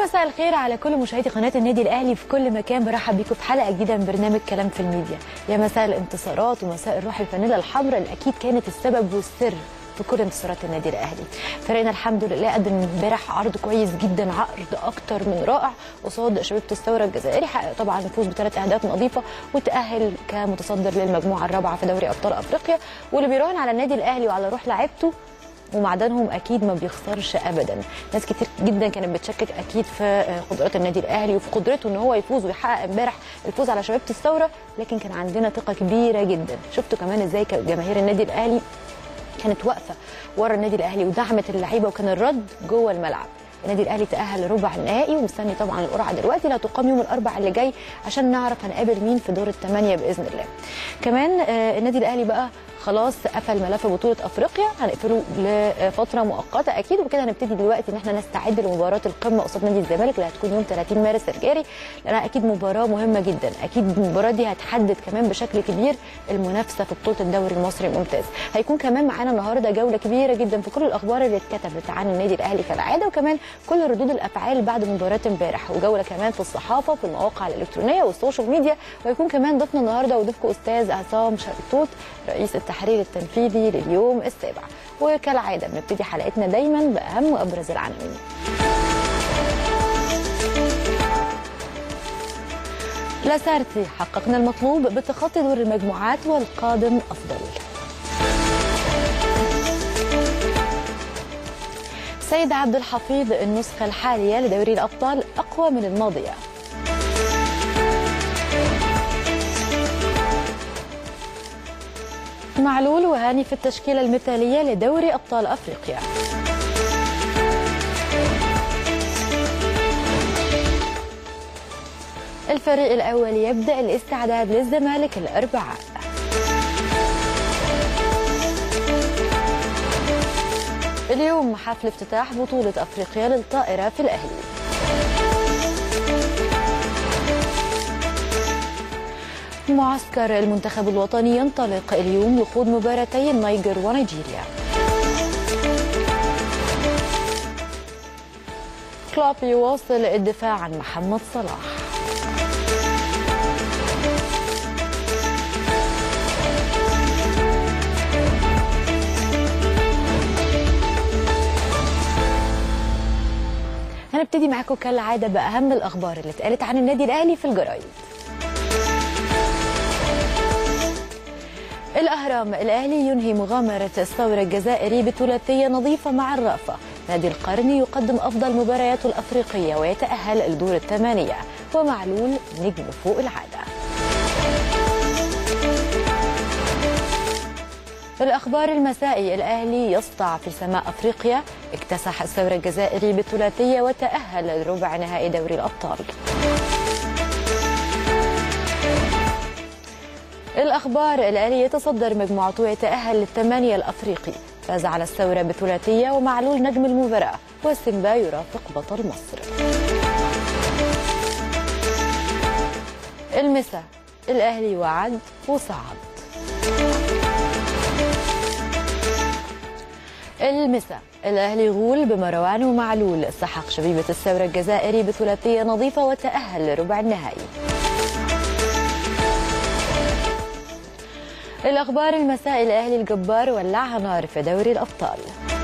مساء الخير على كل مشاهدي قناه النادي الاهلي في كل مكان برحب بيكم في حلقه جديده من برنامج كلام في الميديا يا مساء الانتصارات ومساء الروح الفانيلا الحمراء اللي اكيد كانت السبب والسر في كل انتصارات النادي الاهلي فريقنا الحمد لله قدم امبارح عرض كويس جدا عرض اكتر من رائع قصاد شبيبه الثوره الجزائري حقق طبعا الفوز بثلاث اهداف نظيفه وتاهل كمتصدر للمجموعه الرابعه في دوري ابطال افريقيا واللي بيراهن على النادي الاهلي وعلى روح لعيبته ومعدنهم اكيد ما بيخسرش ابدا ناس كتير جدا كانت بتشكك اكيد في قدرات النادي الاهلي وفي قدرته ان هو يفوز ويحقق امبارح الفوز على شبيبه الثوره لكن كان عندنا ثقه كبيره جدا شفتوا كمان ازاي جماهير النادي الاهلي كانت واقفه ورا النادي الاهلي ودعمت اللعيبه وكان الرد جوه الملعب النادي الاهلي تاهل لربع النهائي ومستني طبعا القرعه دلوقتي اللي هتقام يوم الاربعاء اللي جاي عشان نعرف هنقابل مين في دور الثمانيه باذن الله كمان آه النادي الاهلي بقى خلاص قفل ملف بطوله افريقيا هنقفله لفتره مؤقته اكيد وبكده هنبتدي دلوقتي ان احنا نستعد لمباراه القمه قصاد نادي الزمالك اللي هتكون يوم 30 مارس الجاري لانها اكيد مباراه مهمه جدا اكيد المباراه دي هتحدد كمان بشكل كبير المنافسه في بطوله الدوري المصري الممتاز هيكون كمان معانا النهارده جوله كبيره جدا في كل الاخبار اللي اتكتبت عن النادي الاهلي كالعاده وكمان كل ردود الافعال بعد مباراه امبارح وجوله كمان في الصحافه في المواقع الالكترونيه والسوشيال ميديا ويكون كمان ضيفنا النهارده وضيفكم استاذ عصام شلتوت رئيس التحرير التنفيذي لليوم السابع وكالعاده بنبتدي حلقتنا دايما باهم وابرز العناوين لاسارتي حققنا المطلوب بتخطي دور المجموعات والقادم افضل سيد عبد الحفيظ النسخة الحالية لدوري الأبطال أقوى من الماضية معلول وهاني في التشكيلة المثالية لدوري أبطال أفريقيا الفريق الأول يبدأ الاستعداد للزمالك الأربعاء اليوم حفل افتتاح بطولة أفريقيا للطائرة في الأهلي معسكر المنتخب الوطني ينطلق اليوم لخوض مباراتي النيجر ونيجيريا كلوب يواصل الدفاع عن محمد صلاح هنبتدي معاكم كالعادة بأهم الأخبار اللي اتقالت عن النادي الأهلي في الجرايد الأهرام الأهلي ينهي مغامرة الثورة الجزائري بثلاثية نظيفة مع الرأفة نادي القرن يقدم أفضل مبارياته الأفريقية ويتأهل لدور الثمانية ومعلول نجم فوق العادة الأخبار المسائي الأهلي يسطع في سماء أفريقيا اكتسح الثورة الجزائري بالثلاثية وتأهل لربع نهائي دوري الأبطال الأخبار الأهلي يتصدر مجموعته ويتأهل للثمانية الأفريقي فاز على الثورة بثلاثية ومعلول نجم المباراة والسنبا يرافق بطل مصر المسا الأهلي وعد وصعد المساء الاهلي غول بمروان ومعلول سحق شبيبه الثوره الجزائري بثلاثيه نظيفه وتاهل لربع النهائي الاخبار المساء الاهلي الجبار ولعها نار في دوري الابطال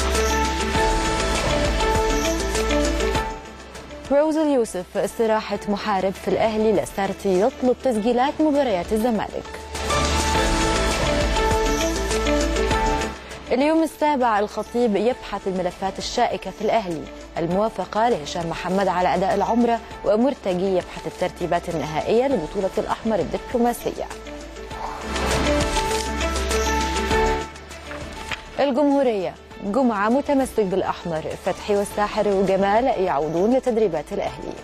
روز اليوسف استراحه محارب في الاهلي لاسارتي يطلب تسجيلات مباريات الزمالك اليوم السابع الخطيب يبحث الملفات الشائكة في الأهلي الموافقة لهشام محمد على أداء العمرة ومرتجي يبحث الترتيبات النهائية لبطولة الأحمر الدبلوماسية الجمهورية جمعة متمسك بالأحمر فتحي والساحر وجمال يعودون لتدريبات الأهلي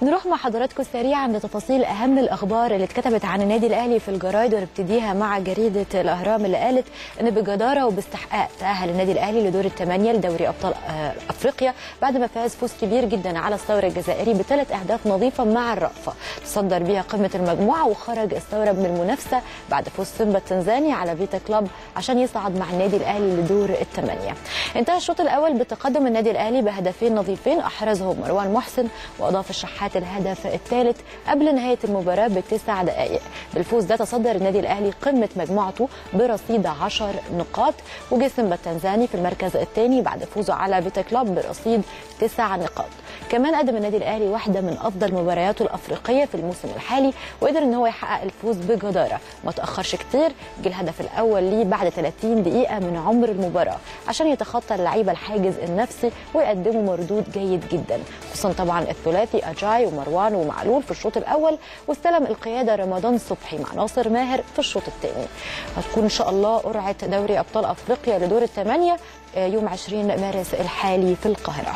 نروح مع حضراتكم سريعا لتفاصيل اهم الاخبار اللي اتكتبت عن النادي الاهلي في الجرايد ونبتديها مع جريده الاهرام اللي قالت ان بجداره وباستحقاق تاهل النادي الاهلي لدور الثمانيه لدوري ابطال افريقيا بعد ما فاز فوز كبير جدا على الثوره الجزائري بثلاث اهداف نظيفه مع الرأفه تصدر بها قمه المجموعه وخرج الثوره من المنافسه بعد فوز سيمبا التنزاني على فيتا كلوب عشان يصعد مع النادي الاهلي لدور الثمانيه انتهى الشوط الاول بتقدم النادي الاهلي بهدفين نظيفين احرزهم مروان محسن واضاف الشحات الهدف الثالث قبل نهايه المباراه بتسع دقائق بالفوز ده تصدر النادي الاهلي قمه مجموعته برصيد 10 نقاط وجه سيمبا التنزاني في المركز الثاني بعد فوزه على فيتا كلوب برصيد تسع نقاط كمان قدم النادي الاهلي واحده من افضل مبارياته الافريقيه في الموسم الحالي وقدر ان هو يحقق الفوز بجداره ما تاخرش كتير جه الهدف الاول ليه بعد 30 دقيقه من عمر المباراه عشان يتخطى اللعيبه الحاجز النفسي ويقدموا مردود جيد جدا خصوصا طبعا الثلاثي اجاي ومروان ومعلول في الشوط الاول واستلم القياده رمضان صبحي مع ناصر ماهر في الشوط الثاني هتكون ان شاء الله قرعه دوري ابطال افريقيا لدور الثمانيه يوم 20 مارس الحالي في القاهره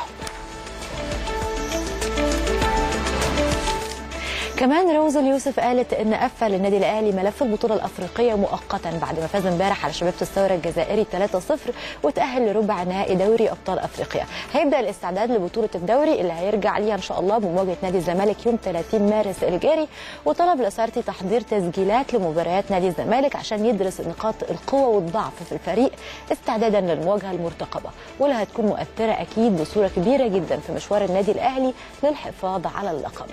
كمان روز اليوسف قالت ان قفل النادي الاهلي ملف البطوله الافريقيه مؤقتا بعد ما فاز امبارح على شباب الثوره الجزائري 3-0 وتاهل لربع نهائي دوري ابطال افريقيا هيبدا الاستعداد لبطوله الدوري اللي هيرجع ليها ان شاء الله بمواجهه نادي الزمالك يوم 30 مارس الجاري وطلب لاسارتي تحضير تسجيلات لمباريات نادي الزمالك عشان يدرس نقاط القوه والضعف في الفريق استعدادا للمواجهه المرتقبه واللي هتكون مؤثره اكيد بصوره كبيره جدا في مشوار النادي الاهلي للحفاظ على اللقب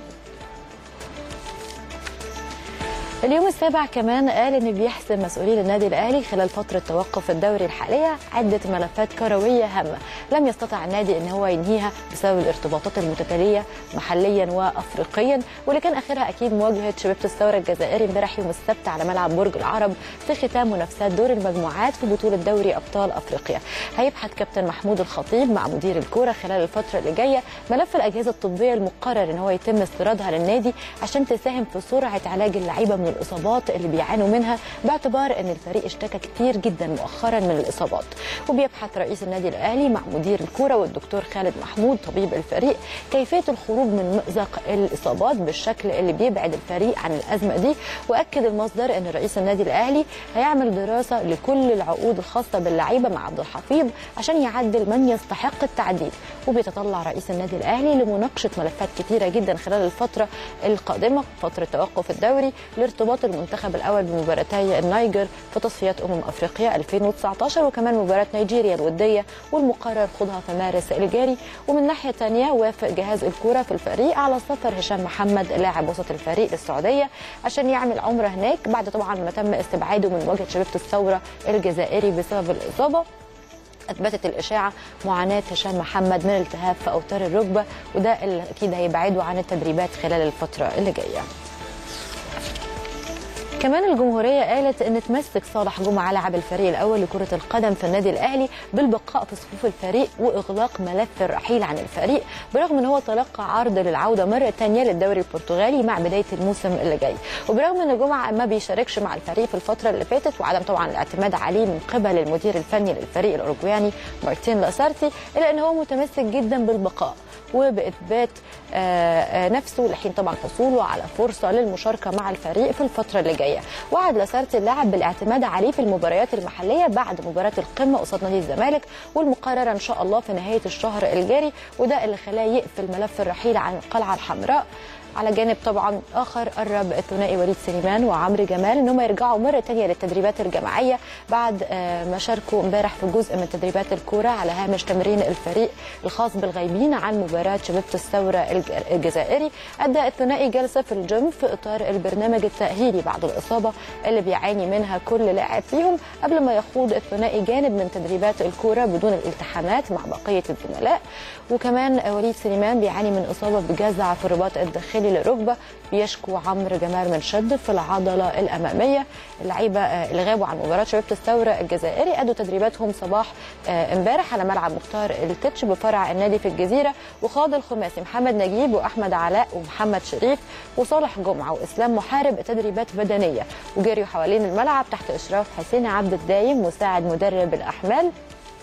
اليوم السابع كمان قال ان بيحسم مسؤولين النادي الاهلي خلال فتره توقف الدوري الحاليه عده ملفات كرويه هامه لم يستطع النادي ان هو ينهيها بسبب الارتباطات المتتاليه محليا وافريقيا واللي كان اخرها اكيد مواجهه شبيبه الثوره الجزائري امبارح يوم السبت على ملعب برج العرب في ختام منافسات دور المجموعات في بطوله دوري ابطال افريقيا هيبحث كابتن محمود الخطيب مع مدير الكوره خلال الفتره اللي جايه ملف الاجهزه الطبيه المقرر ان هو يتم استيرادها للنادي عشان تساهم في سرعه علاج اللعيبه من الاصابات اللي بيعانوا منها باعتبار ان الفريق اشتكى كتير جدا مؤخرا من الاصابات وبيبحث رئيس النادي الاهلي مع مدير الكوره والدكتور خالد محمود طبيب الفريق كيفيه الخروج من مازق الاصابات بالشكل اللي بيبعد الفريق عن الازمه دي واكد المصدر ان رئيس النادي الاهلي هيعمل دراسه لكل العقود الخاصه باللعيبه مع عبد الحفيظ عشان يعدل من يستحق التعديل وبيتطلع رئيس النادي الاهلي لمناقشه ملفات كتيره جدا خلال الفتره القادمه فتره توقف الدوري لارتباط المنتخب الاول بمباراتي النيجر في تصفيات امم افريقيا 2019 وكمان مباراه نيجيريا الوديه والمقرر خوضها في مارس الجاري ومن ناحيه ثانيه وافق جهاز الكوره في الفريق على سفر هشام محمد لاعب وسط الفريق للسعوديه عشان يعمل عمره هناك بعد طبعا ما تم استبعاده من مواجهه شبيبه الثوره الجزائري بسبب الاصابه اثبتت الاشاعه معاناه هشام محمد من التهاب في اوتار الركبه وده اللي اكيد هيبعده عن التدريبات خلال الفتره اللي جايه كمان الجمهورية قالت أن تمسك صالح جمعة لاعب الفريق الأول لكرة القدم في النادي الأهلي بالبقاء في صفوف الفريق وإغلاق ملف الرحيل عن الفريق برغم أن هو تلقى عرض للعودة مرة ثانية للدوري البرتغالي مع بداية الموسم اللي جاي وبرغم أن جمعة ما بيشاركش مع الفريق في الفترة اللي فاتت وعدم طبعا الاعتماد عليه من قبل المدير الفني للفريق الأوروجواني مارتين لاسارتي إلا أن هو متمسك جدا بالبقاء وبإثبات نفسه لحين طبعا حصوله على فرصة للمشاركة مع الفريق في الفترة اللي جاية وعد لاسارتي اللاعب بالاعتماد عليه في المباريات المحلية بعد مباراة القمة قصاد نادي الزمالك والمقررة إن شاء الله في نهاية الشهر الجاري وده اللي خلاه يقفل ملف الرحيل عن القلعة الحمراء على جانب طبعا اخر قرب الثنائي وليد سليمان وعمرو جمال ان هم يرجعوا مره ثانيه للتدريبات الجماعيه بعد ما شاركوا امبارح في جزء من تدريبات الكوره على هامش تمرين الفريق الخاص بالغايبين عن مباراه شبيبه الثوره الجزائري ادى الثنائي جلسه في الجيم في اطار البرنامج التاهيلي بعد الاصابه اللي بيعاني منها كل لاعب فيهم قبل ما يخوض الثنائي جانب من تدريبات الكوره بدون الالتحامات مع بقيه الزملاء وكمان وليد سليمان بيعاني من اصابه بجزع في الرباط الداخلي للركبه بيشكو عمرو جمال من شد في العضله الاماميه اللعيبه اللي غابوا عن مباراه شبيبه الثوره الجزائري ادوا تدريباتهم صباح امبارح على ملعب مختار التتش بفرع النادي في الجزيره وخاض الخماسي محمد نجيب واحمد علاء ومحمد شريف وصالح جمعه واسلام محارب تدريبات بدنيه وجريوا حوالين الملعب تحت اشراف حسين عبد الدايم مساعد مدرب الاحمال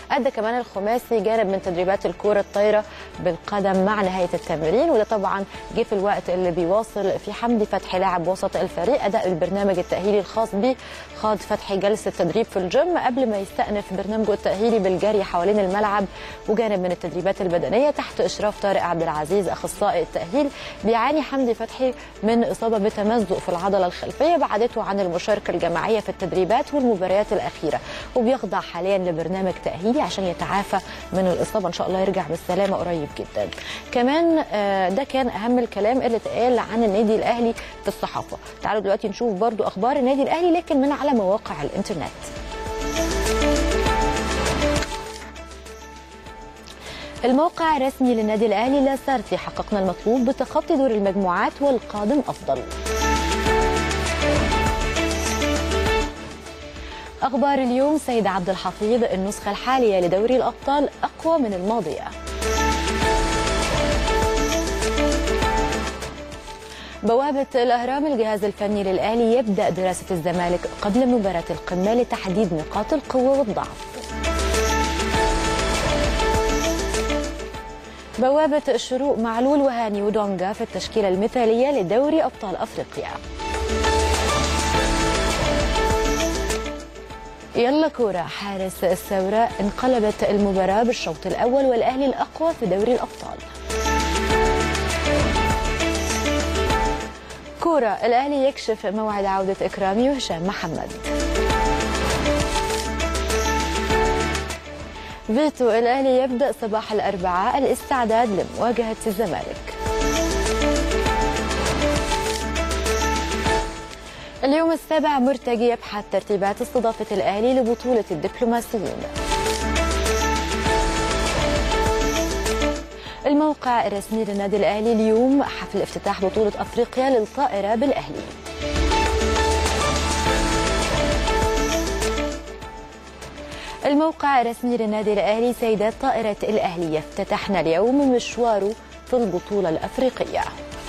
ادى كمان الخماسي جانب من تدريبات الكره الطايره بالقدم مع نهايه التمرين وده طبعا جه في الوقت اللي بيواصل في حمدي فتحي لاعب وسط الفريق اداء البرنامج التاهيلي الخاص به خاض فتحي جلسه تدريب في الجيم قبل ما يستأنف برنامجه التاهيلي بالجري حوالين الملعب وجانب من التدريبات البدنيه تحت اشراف طارق عبد العزيز اخصائي التاهيل بيعاني حمدي فتحي من اصابه بتمزق في العضله الخلفيه بعدته عن المشاركه الجماعيه في التدريبات والمباريات الاخيره وبيخضع حاليا لبرنامج تاهيلي عشان يتعافى من الاصابه ان شاء الله يرجع بالسلامه قريب جدا كمان آه، ده كان اهم الكلام اللي اتقال عن النادي الاهلي في الصحافه تعالوا دلوقتي نشوف برضو اخبار النادي الاهلي لكن من على مواقع الانترنت الموقع الرسمي للنادي الاهلي لا سارتي حققنا المطلوب بتخطي دور المجموعات والقادم افضل اخبار اليوم سيد عبد الحفيظ النسخه الحاليه لدوري الابطال اقوى من الماضيه بوابة الأهرام الجهاز الفني للأهلي يبدأ دراسة الزمالك قبل مباراة القمة لتحديد نقاط القوة والضعف بوابة الشروق معلول وهاني ودونجا في التشكيلة المثالية لدوري أبطال أفريقيا يلا كورة حارس الثورة انقلبت المباراة بالشوط الأول والأهلي الأقوى في دوري الأبطال كورة الأهلي يكشف موعد عودة إكرامي وهشام محمد فيتو الأهلي يبدأ صباح الأربعاء الاستعداد لمواجهة الزمالك اليوم السابع مرتجي يبحث ترتيبات استضافة الأهلي لبطولة الدبلوماسيين الموقع الرسمي للنادي الأهلي اليوم حفل افتتاح بطولة أفريقيا للطائرة بالأهلي الموقع الرسمي للنادي الأهلي سيدات طائرة الأهلي افتتحنا اليوم مشواره في البطولة الأفريقية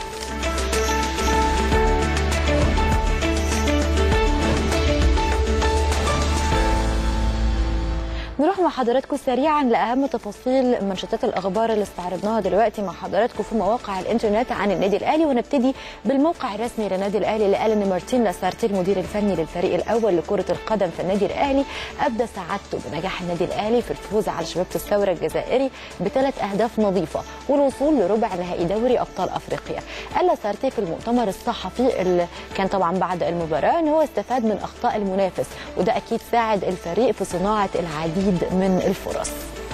نروح مع حضراتكم سريعا لاهم تفاصيل منشطات الاخبار اللي استعرضناها دلوقتي مع حضراتكم في مواقع الانترنت عن النادي الاهلي ونبتدي بالموقع الرسمي للنادي الاهلي اللي قال ان مارتين لاسارتي المدير الفني للفريق الاول لكره القدم في النادي الاهلي ابدى سعادته بنجاح النادي الاهلي في الفوز على شباب الثوره الجزائري بثلاث اهداف نظيفه والوصول لربع نهائي دوري ابطال افريقيا قال لاسارتي في المؤتمر الصحفي اللي كان طبعا بعد المباراه ان هو استفاد من اخطاء المنافس وده اكيد ساعد الفريق في صناعه العديد من الفرص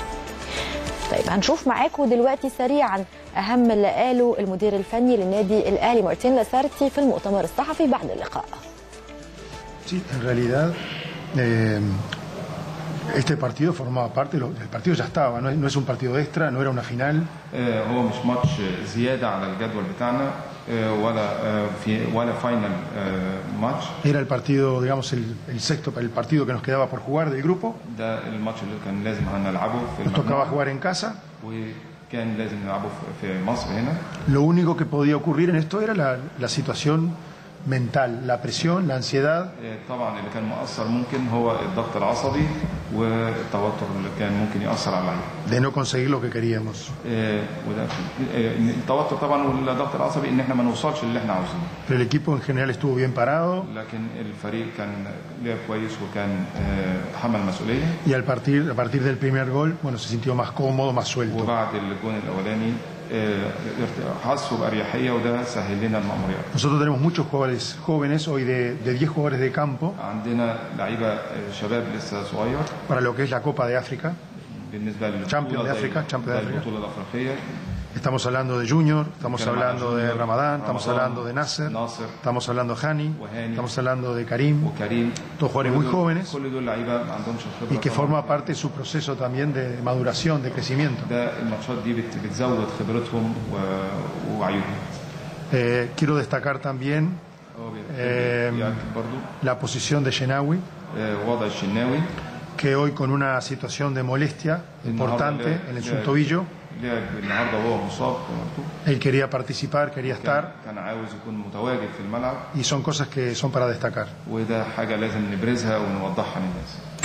طيب هنشوف معاكم دلوقتي سريعا اهم اللي قاله المدير الفني للنادي الاهلي مارتين لاسارتي في المؤتمر الصحفي بعد اللقاء Sí, en realidad eh, este partido formaba parte, lo- el partido ya estaba, no es, no es un partido extra, no era una final, آه، هو مش ماتش زياده على الجدول بتاعنا آه، ولا آه، في ولا فاينل آه، ماتش era el partido, digamos, el, el sexto, el partido que nos quedaba por jugar del grupo, ده الماتش اللي كان لازم هنلعبه في nos tocaba المجموعه jugar en casa, وكان لازم نلعبه في- في مصر هنا lo único que podía ocurrir en esto era la, la situación mental, la presión, la ansiedad, آه، طبعا اللي كان مؤثر ممكن هو الضغط العصبي والتوتر اللي كان ممكن ياثر على اللعيبه de no conseguir lo que queríamos. آه، وده آه، التوتر طبعا والضغط العصبي ان احنا ما نوصلش للي احنا عاوزينه Pero el equipo en general estuvo bien parado لكن الفريق كان لعب كويس وكان آه، تحمل مسؤوليه y al partir, a partir del primer gol, bueno, se sintió más cómodo, más suelto. وبعد الجون الاولاني آه، ارت- حسوا باريحيه وده سهل لنا المأموريات Nosotros tenemos muchos jugadores jóvenes, hoy de, de 10 jugadores de campo, عندنا لعيبه آه، شباب لسه صغير para lo que es la Copa de África. بالنسبه للبطوله Champion de زي- África, Champion de زي África. البطوله الافريقيه Estamos hablando de Junior, estamos Claro, hablando de Junior, Ramadán, estamos Ramadán, hablando de Nasser, Nasser, estamos hablando de Hani, Wahani, estamos hablando de Karim, وكريم Todos jugadores كل muy دول- jóvenes. كل دول لعيبه ما عندهمش خبره y que طبعاً. forma parte de su proceso también de maduración, de crecimiento. ده الماتشات دي بت- بتزود خبرتهم و- ووعيهم Eh, quiero destacar también هو بي- آه، بيأكد برضو la posición de Shenawi, آه، وضع الشناوي que hoy con una situación de molestia importante النهاردة en el لعب- su tobillo, لعب النهارده وهو مصاب برضو. él quería participar, quería كان, estar, كان عاوز يكون متواجد في الملعب y son cosas que son para destacar. وده حاجه لازم نبرزها ونوضحها للناس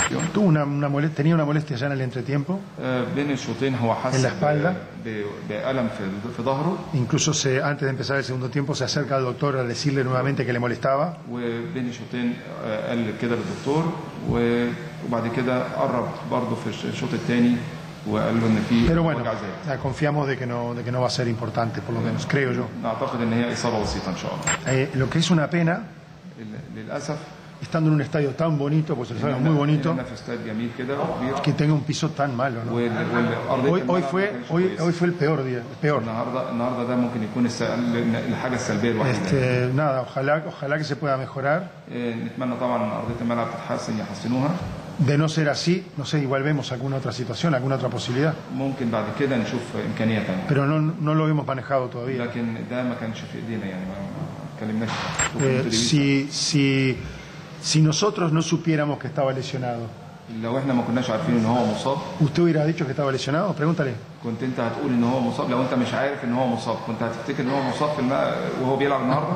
Tuvo una, una molestia, tenía una molestia ya en el entretiempo. آه، بين الشوطين هو حس En la espalda. ب- بألم في في ظهره Incluso se, antes de empezar el segundo tiempo se acerca al doctor a decirle nuevamente que le molestaba. وبين الشوطين آه، قال كده للدكتور و- وبعد كده قرب برضه في الش- الشوط الثاني وقال له ان في Pero bueno, وجع زايد ya confiamos de que, no, de que no va a ser importante, por lo menos, creo yo. اعتقد ان هي اصابه بسيطه ان شاء الله Eh, lo que es una pena, ال- للاسف estando en un estadio tan bonito, pues el estadio es muy bonito, إننا في استاد جميل كده وكبير que tenga un piso tan malo. ¿no? وال- والارضيه Hoy, hoy, الملعب ما fue, كانتش hoy, كويسة. hoy fue el peor día, el peor. النهارده النهارده ده ممكن يكون الس- الحاجه السلبيه الوحيده Este, nada, ojalá, ojalá que se pueda mejorar. آه، نتمنى طبعا ان ارضيه الملعب تتحسن يحسنوها De no ser así, no sé, igual vemos alguna otra situación, alguna otra posibilidad. ممكن بعد كده نشوف امكانيه ثانيه Pero no, no lo hemos manejado todavía. لكن ده ما كانش في ايدينا يعني ما ما اتكلمناش Eh, si, si, si nosotros no supiéramos que estaba lesionado, لو احنا ما كناش عارفين ان هو مصاب ¿usted hubiera dicho que estaba lesionado? Pregúntale. كنت انت هتقول ان هو مصاب لو انت مش عارف ان هو مصاب كنت هتفتكر ان هو مصاب في الماء وهو بيلعب النهارده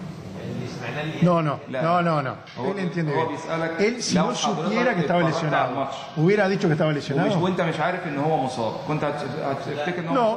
No, no, La- no, no, no. هو- Él entiende هو bien. بيسألك Él, si لو no supiera حضرتك que estaba اتفرجت على lesionado, الماتش hubiera dicho que estaba ومش lesionado. وانت مش عارف ان هو مصاب كنت هت- هتفتكر ان هو No, مصاب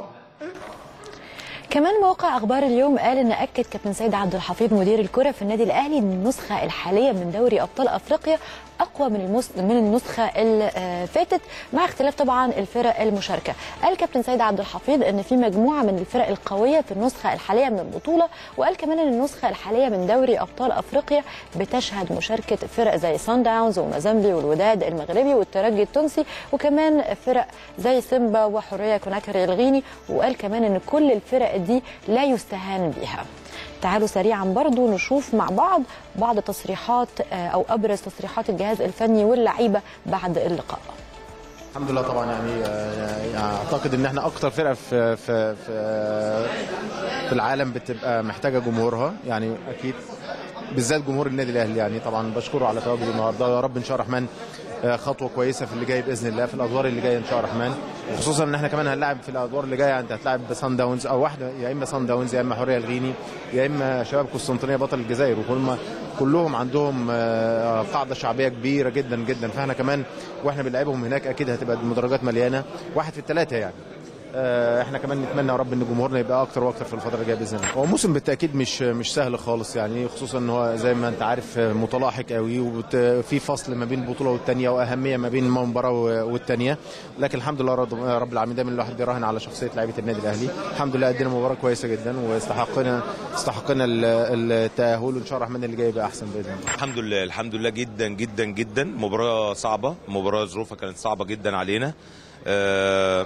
كمان موقع اخبار اليوم قال ان اكد كابتن سيد عبد الحفيظ مدير الكره في النادي الاهلي ان النسخه الحاليه من دوري ابطال افريقيا اقوى من المس... من النسخه اللي آه، فاتت مع اختلاف طبعا الفرق المشاركه قال كابتن سيد عبد الحفيظ ان في مجموعه من الفرق القويه في النسخه الحاليه من البطوله وقال كمان ان النسخه الحاليه من دوري ابطال افريقيا بتشهد مشاركه فرق زي سان داونز ومازامبي والوداد المغربي والترجي التونسي وكمان فرق زي سيمبا وحريه كوناكري الغيني وقال كمان ان كل الفرق دي لا يستهان بيها تعالوا سريعا برضو نشوف مع بعض بعض تصريحات آه، او ابرز تصريحات الجهاز الفني واللعيبه بعد اللقاء الحمد لله طبعا يعني آه، يعني اعتقد ان احنا اكتر فرقه في في في في العالم بتبقى محتاجه جمهورها يعني اكيد بالذات جمهور النادي الاهلي يعني طبعا بشكره على تواجده النهارده يا رب ان شاء الله الرحمن آه، خطوه كويسه في اللي جاي باذن الله في الادوار اللي جايه ان شاء الله الرحمن وخصوصا ان احنا كمان هنلاعب في الادوار اللي جايه انت هتلاعب سان داونز او واحده يا اما سان داونز يا اما حوريه الغيني يا اما شباب قسطنطينيه بطل الجزائر وكل كلهم عندهم آه، قاعده شعبيه كبيره جدا جدا فاحنا كمان واحنا بنلعبهم هناك اكيد هتبقى المدرجات مليانه واحد في الثلاثه يعني آه، احنا كمان نتمنى يا رب ان جمهورنا يبقى اكتر واكتر في الفتره الجايه باذن الله. هو موسم بالتاكيد مش مش سهل خالص يعني خصوصا ان هو زي ما انت عارف آه، متلاحق قوي وفي فصل ما بين البطوله والثانيه واهميه ما بين المباراه والثانيه لكن الحمد لله رب رب العالمين دايما الواحد بيراهن على شخصيه لعيبه النادي الاهلي الحمد لله ادينا مباراه كويسه جدا واستحقنا استحقنا ال- التاهل وان شاء الله الرحمن اللي جاي يبقى احسن باذن الله. الحمد لله الحمد لله جدا جدا جدا مباراة صعبة مباراة ظروفها كانت صعبة جدا علينا آه،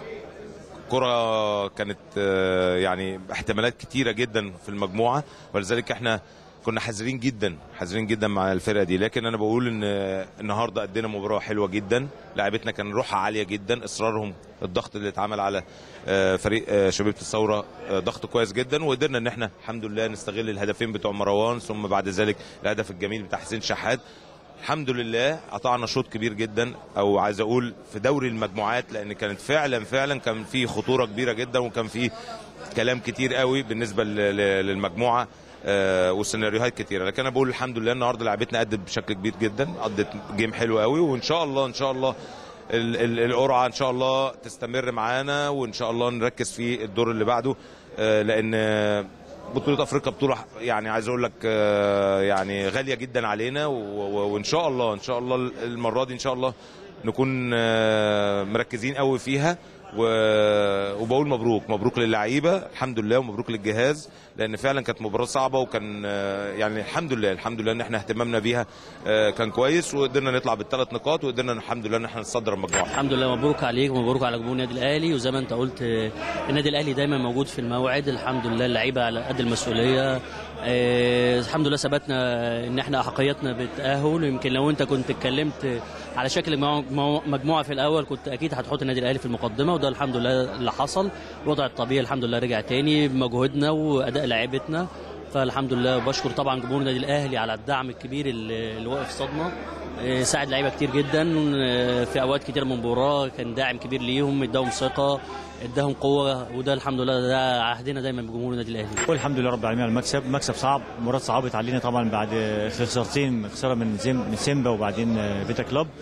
كرة كانت آه، يعني احتمالات كتيرة جدا في المجموعة ولذلك احنا كنا حذرين جدا حذرين جدا مع الفرقة دي لكن انا بقول ان آه، النهارده ادينا مباراة حلوة جدا لاعبتنا كان روحها عالية جدا اصرارهم الضغط اللي اتعمل على آه، فريق آه، شبيبة الثورة آه، ضغط كويس جدا وقدرنا ان احنا الحمد لله نستغل الهدفين بتوع مروان ثم بعد ذلك الهدف الجميل بتاع حسين شحات الحمد لله قطعنا شوط كبير جدا او عايز اقول في دوري المجموعات لان كانت فعلا فعلا كان في خطوره كبيره جدا وكان في كلام كتير قوي بالنسبه ل- ل- للمجموعه آه، وسيناريوهات كتيره لكن انا بقول الحمد لله النهارده لعبتنا ادت بشكل كبير جدا قضت جيم حلو قوي وان شاء الله ان شاء الله ال- ال- القرعه ان شاء الله تستمر معانا وان شاء الله نركز في الدور اللي بعده آه، لان آه، بطولة افريقيا بطولة يعني عايز اقول لك آه، يعني غالية جدا علينا و- و- وان شاء الله ان شاء الله المرة دي ان شاء الله نكون آه، مركزين قوي فيها و- وبقول مبروك مبروك للعيبه الحمد لله ومبروك للجهاز لان فعلا كانت مباراه صعبه وكان آه، يعني الحمد لله الحمد لله ان احنا اهتمامنا بيها آه، كان كويس وقدرنا نطلع بالثلاث نقاط وقدرنا الحمد لله ان احنا نصدر المجموعه الحمد لله مبروك عليك ومبروك على جمهور النادي الاهلي وزي ما انت قلت آه، النادي الاهلي دايما موجود في الموعد الحمد لله اللعيبه على قد المسؤوليه آه، الحمد لله ثبتنا ان احنا احقيتنا بالتاهل ويمكن لو انت كنت اتكلمت على شكل مجموعة- مجموعه في الاول كنت اكيد هتحط النادي الاهلي في المقدمه وده الحمد لله اللي حصل الوضع الطبيعي الحمد لله رجع تاني بمجهودنا واداء لاعيبتنا فالحمد لله بشكر طبعا جمهور النادي الاهلي على الدعم الكبير اللي اللي واقف صدمه آه، ساعد لعيبه كتير جدا آه، في اوقات كتير من المباراه كان داعم كبير ليهم اداهم ثقه اداهم قوه وده الحمد لله ده عهدنا دايما بجمهور النادي الاهلي والحمد لله رب العالمين على المكسب مكسب صعب مباراة صعبت علينا طبعا بعد خسارتين خساره من زيم من سيمبا وبعدين فيتا كلوب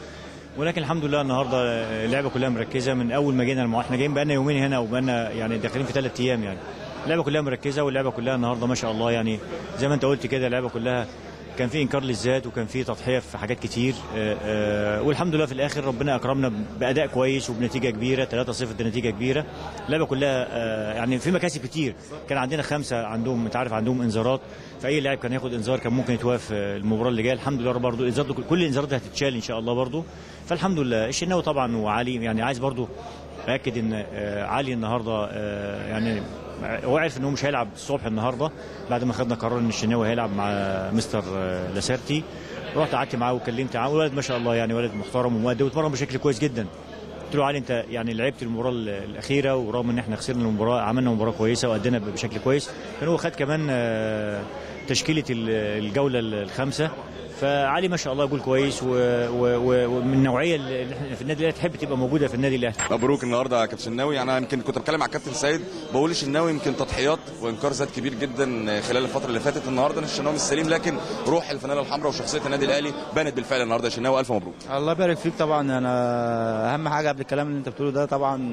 ولكن الحمد لله النهارده اللعبه كلها مركزه من اول ما جينا المع... احنا جايين بقالنا يومين هنا وبقالنا يعني داخلين في ثلاث ايام يعني اللعبه كلها مركزه واللعبه كلها النهارده ما شاء الله يعني زي ما انت قلت كده اللعبه كلها كان في انكار للذات وكان في تضحيه في حاجات كتير آه، آه، والحمد لله في الاخر ربنا اكرمنا باداء كويس وبنتيجه كبيره 3-0 دي نتيجه كبيره اللعبه كلها آه، يعني في مكاسب كتير كان عندنا خمسه عندهم انت عارف عندهم انذارات فاي لاعب كان ياخد انذار كان ممكن يتوقف آه، المباراه اللي جايه الحمد لله برضه الانذار ده- كل الانذارات دي هتتشال ان شاء الله برضه فالحمد لله الشناوي طبعا وعلي يعني عايز برضه اكد ان آه، علي النهارده آه، يعني هو عارف ان هو مش هيلعب الصبح النهارده بعد ما خدنا قرار ان الشناوي هيلعب مع مستر آه، لاسارتي رحت قعدت معاه وكلمت معاه ولد ما شاء الله يعني ولد محترم ومؤدب واتمرن بشكل كويس جدا قلت له علي انت يعني لعبت المباراه ال- الاخيره ورغم ان احنا خسرنا المباراه عملنا مباراه كويسه وادينا ب- بشكل كويس كان هو خد كمان آه، تشكيله ال- الجوله ال- الخامسه فعلي ما شاء الله يقول كويس و- و- و- ومن النوعيه اللي احنا في النادي الاهلي تحب تبقى موجوده في النادي الاهلي مبروك النهارده يا كابتن شناوي انا يمكن كنت بتكلم مع الكابتن سيد بقول الشناوي يمكن تضحيات وانكار ذات كبير جدا خلال الفتره اللي فاتت النهارده الشناوي مش سليم لكن روح الفانيلا الحمراء وشخصيه النادي الاهلي بانت بالفعل النهارده يا شناوي الف مبروك الله يبارك فيك طبعا انا اهم حاجه قبل الكلام اللي انت بتقوله ده طبعا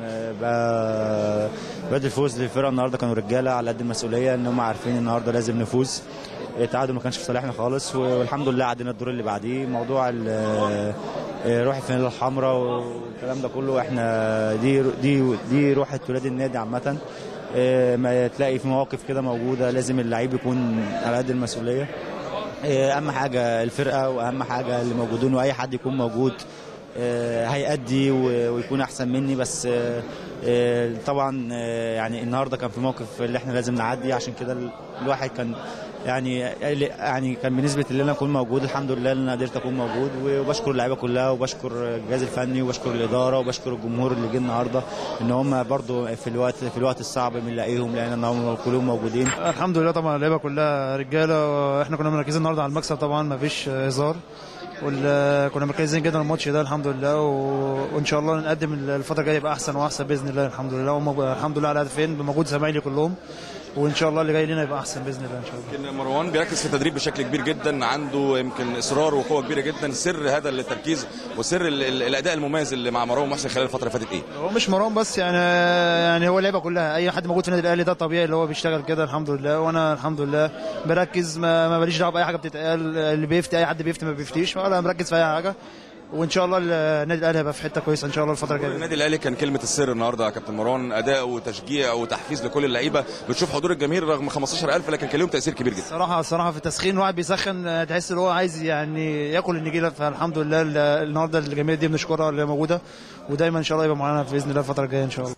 بقى بعد الفوز للفرقه النهارده كانوا رجاله على قد المسؤوليه ان هم عارفين النهارده لازم نفوز التعادل ما كانش في صالحنا خالص والحمد لله عدينا الدور اللي بعديه موضوع ال- روح الفانيلا الحمراء والكلام ده كله احنا دي دي دي روح ولاد النادي عامه ما تلاقي في مواقف كده موجوده لازم اللعيب يكون على قد المسؤوليه اهم حاجه الفرقه واهم حاجه اللي موجودين واي حد يكون موجود آه، هيأدي و- ويكون احسن مني بس آه، آه، طبعا آه، يعني النهارده كان في موقف اللي احنا لازم نعدي عشان كده ال- الواحد كان يعني يعني كان بنسبه اللي انا اكون موجود الحمد لله ان انا قدرت اكون موجود وبشكر اللعيبه كلها وبشكر الجهاز الفني وبشكر الاداره وبشكر الجمهور اللي جه النهارده ان هم برضو في الوقت في الوقت الصعب بنلاقيهم لان ان هم كلهم موجودين الحمد لله طبعا اللعيبه كلها رجاله واحنا كنا مركزين النهارده على المكسب طبعا ما فيش هزار وال- كنا مركزين جدا الماتش ده الحمد لله و... وان شاء الله نقدم الفتره الجايه يبقى احسن واحسن باذن الله الحمد لله وهم الحمد لله على هدفين بمجهود زمايلي كلهم وان شاء الله اللي جاي لنا يبقى احسن باذن الله ان شاء الله يمكن مروان بيركز في التدريب بشكل كبير جدا عنده يمكن اصرار وقوه كبيره جدا سر هذا التركيز وسر ال- ال- الاداء المميز اللي مع مروان محسن خلال الفتره اللي فاتت ايه هو مش مروان بس يعني يعني هو اللعيبه كلها اي حد موجود في النادي الاهلي ده طبيعي اللي هو بيشتغل كده الحمد لله وانا الحمد لله بركز ما ما ماليش دعوه باي حاجه بتتقال اللي بيفتي اي حد بيفتي ما بيفتيش ولا مركز في اي حاجه وان شاء الله النادي الاهلي هيبقى في حته كويسه ان شاء الله الفتره الجايه النادي الاهلي كان كلمه السر النهارده يا كابتن مروان اداء وتشجيع وتحفيز لكل اللعيبه بتشوف حضور الجماهير رغم 15000 لكن كان لهم تاثير كبير جدا صراحة صراحة في التسخين الواحد بيسخن تحس ان هو عايز يعني ياكل النجيلة فالحمد لله ال- النهارده الجماهير دي بنشكرها اللي موجودة ودايما ان شاء الله يبقى معانا باذن الله الفترة الجاية ان شاء الله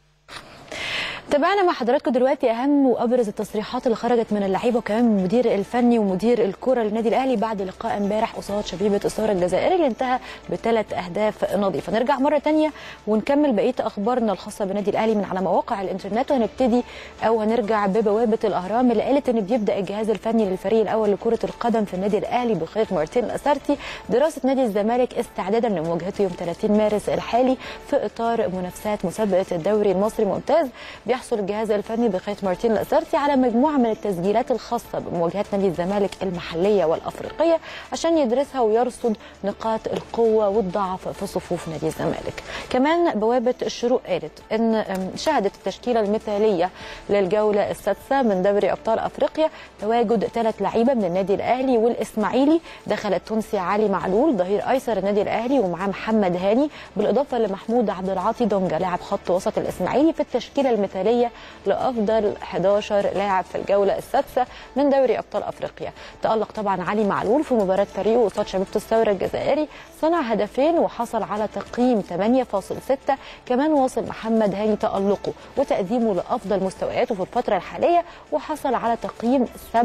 تابعنا مع حضراتكم دلوقتي اهم وابرز التصريحات اللي خرجت من اللعيبه وكمان من المدير الفني ومدير الكره للنادي الاهلي بعد لقاء امبارح قصاد شبيبه الثوره الجزائري اللي انتهى بثلاث اهداف نظيفه نرجع مره تانية ونكمل بقيه اخبارنا الخاصه بالنادي الاهلي من على مواقع الانترنت وهنبتدي او هنرجع ببوابه الاهرام اللي قالت ان بيبدا الجهاز الفني للفريق الاول لكره القدم في النادي الاهلي بقياده مارتين الاسارتي دراسه نادي الزمالك استعدادا لمواجهته يوم 30 مارس الحالي في اطار منافسات مسابقه الدوري المصري ممتاز بيحصل الجهاز الفني بقياده مارتين الاسارتي على مجموعه من التسجيلات الخاصه بمواجهات نادي الزمالك المحليه والافريقيه عشان يدرسها ويرصد نقاط القوه والضعف في صفوف نادي الزمالك. كمان بوابه الشروق قالت ان أم، شهدت التشكيله المثاليه للجوله السادسه من دوري ابطال افريقيا تواجد ثلاث لعيبه من النادي الاهلي والاسماعيلي دخل التونسي علي معلول ظهير ايسر النادي الاهلي ومعاه محمد هاني بالاضافه لمحمود عبد العاطي دونجا لاعب خط وسط الاسماعيلي في التشكيله المثاليه لافضل 11 لاعب في الجوله السادسه من دوري ابطال افريقيا تالق طبعا علي معلول في مباراه فريقه قصاد شبيبه الثوره الجزائري صنع هدفين وحصل على تقييم 8.6 كمان واصل محمد هاني تالقه وتقديمه لافضل مستوياته في الفتره الحاليه وحصل على تقييم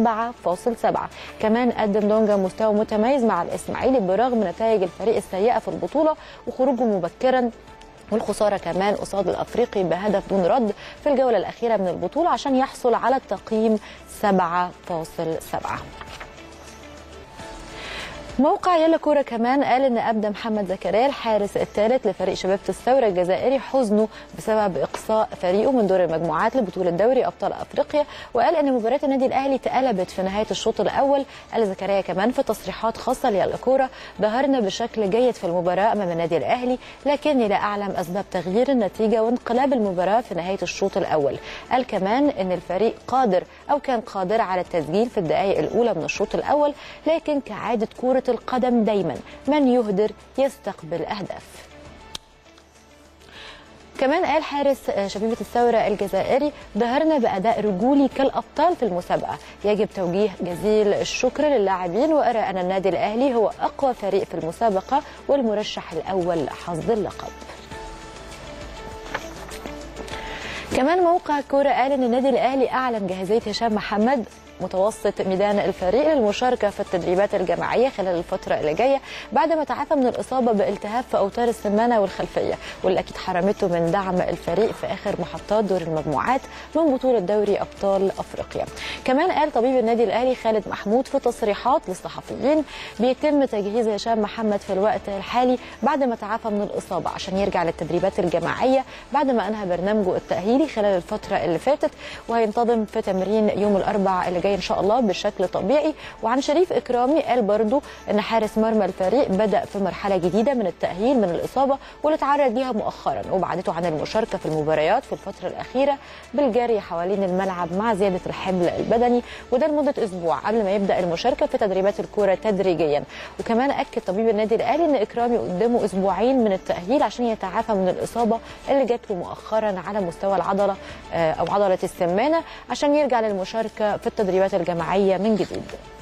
7.7 كمان قدم دونجا مستوى متميز مع الاسماعيلي برغم نتائج الفريق السيئه في البطوله وخروجه مبكرا والخساره كمان قصاد الافريقي بهدف دون رد في الجوله الاخيره من البطوله عشان يحصل على التقييم 7.7 موقع يلا كوره كمان قال ان ابدى محمد زكريا الحارس الثالث لفريق شباب الثوره الجزائري حزنه بسبب اقصاء فريقه من دور المجموعات لبطوله دوري ابطال افريقيا وقال ان مباراه النادي الاهلي اتقلبت في نهايه الشوط الاول قال زكريا كمان في تصريحات خاصه ليلا كوره ظهرنا بشكل جيد في المباراه امام النادي الاهلي لكني لا اعلم اسباب تغيير النتيجه وانقلاب المباراه في نهايه الشوط الاول قال كمان ان الفريق قادر او كان قادر على التسجيل في الدقائق الاولى من الشوط الاول لكن كعاده كره القدم دايما من يهدر يستقبل اهداف كمان قال حارس شبيبة الثورة الجزائري ظهرنا بأداء رجولي كالأبطال في المسابقة يجب توجيه جزيل الشكر للاعبين وأرى أن النادي الأهلي هو أقوى فريق في المسابقة والمرشح الأول لحصد اللقب كمان موقع كورة قال ان النادي الاهلي اعلن جاهزيه هشام محمد متوسط ميدان الفريق للمشاركه في التدريبات الجماعيه خلال الفتره اللي جايه بعد ما تعافى من الاصابه بالتهاب في اوتار السمانه والخلفيه واللي اكيد حرمته من دعم الفريق في اخر محطات دور المجموعات من بطوله دوري ابطال افريقيا. كمان قال طبيب النادي الاهلي خالد محمود في تصريحات للصحفيين بيتم تجهيز هشام محمد في الوقت الحالي بعد ما تعافى من الاصابه عشان يرجع للتدريبات الجماعيه بعد ما انهى برنامجه التاهيلي خلال الفتره اللي فاتت وهينتظم في تمرين يوم الاربعاء اللي جاي ان شاء الله بشكل طبيعي وعن شريف اكرامي قال برضو ان حارس مرمى الفريق بدا في مرحله جديده من التاهيل من الاصابه واللي تعرض ليها مؤخرا وبعدته عن المشاركه في المباريات في الفتره الاخيره بالجري حوالين الملعب مع زياده الحمل البدني وده لمده اسبوع قبل ما يبدا المشاركه في تدريبات الكوره تدريجيا وكمان اكد طبيب النادي الاهلي ان اكرامي قدامه اسبوعين من التاهيل عشان يتعافى من الاصابه اللي جات له مؤخرا على مستوى العضله او عضله السمانه عشان يرجع للمشاركه في التدريبات الجماعيه من جديد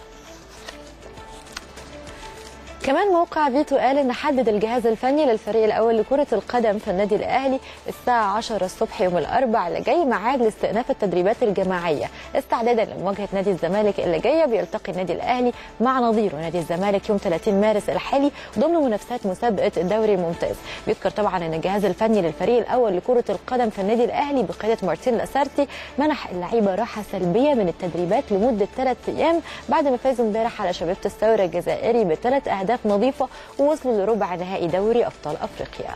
كمان موقع فيتو قال ان حدد الجهاز الفني للفريق الاول لكره القدم في النادي الاهلي الساعه 10 الصبح يوم الاربعاء اللي جاي ميعاد لاستئناف التدريبات الجماعيه استعدادا لمواجهه نادي الزمالك اللي جايه بيلتقي النادي الاهلي مع نظيره نادي الزمالك يوم 30 مارس الحالي ضمن منافسات مسابقه الدوري الممتاز بيذكر طبعا ان الجهاز الفني للفريق الاول لكره القدم في النادي الاهلي بقياده مارتين لاسارتي منح اللعيبه راحه سلبيه من التدريبات لمده ثلاث ايام بعد ما فازوا امبارح على شبيبه الثوره الجزائري بثلاث اهداف اهداف نظيفه ووصلوا لربع نهائي دوري ابطال افريقيا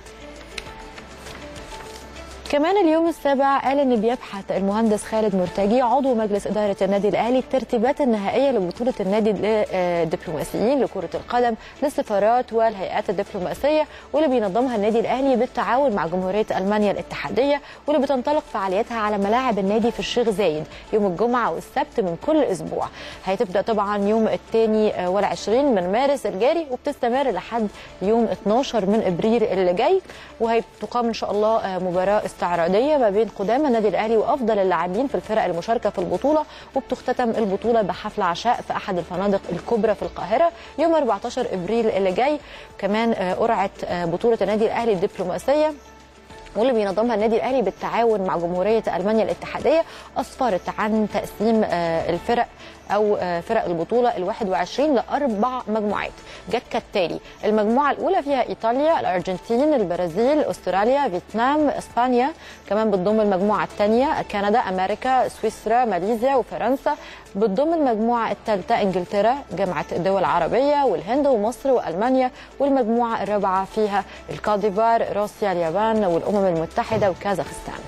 كمان اليوم السابع قال ان بيبحث المهندس خالد مرتجي عضو مجلس اداره النادي الاهلي الترتيبات النهائيه لبطوله النادي الدبلوماسيين لكره القدم للسفارات والهيئات الدبلوماسيه واللي بينظمها النادي الاهلي بالتعاون مع جمهوريه المانيا الاتحاديه واللي بتنطلق فعالياتها على ملاعب النادي في الشيخ زايد يوم الجمعه والسبت من كل اسبوع هتبدا طبعا يوم الثاني والعشرين من مارس الجاري وبتستمر لحد يوم 12 من ابريل اللي جاي وهتقام ان شاء الله مباراه استعراضيه ما بين قدامى النادي الاهلي وافضل اللاعبين في الفرق المشاركه في البطوله وبتختتم البطوله بحفل عشاء في احد الفنادق الكبرى في القاهره يوم 14 ابريل اللي جاي كمان قرعه بطوله النادي الاهلي الدبلوماسيه واللي بينظمها النادي الاهلي بالتعاون مع جمهوريه المانيا الاتحاديه اسفرت عن تقسيم الفرق او فرق البطوله ال 21 لاربع مجموعات جت كالتالي المجموعه الاولى فيها ايطاليا الارجنتين البرازيل استراليا فيتنام اسبانيا كمان بتضم المجموعه الثانيه كندا امريكا سويسرا ماليزيا وفرنسا بتضم المجموعه الثالثه انجلترا جامعه الدول العربيه والهند ومصر والمانيا والمجموعه الرابعه فيها الكاديفار روسيا اليابان والامم المتحده وكازاخستان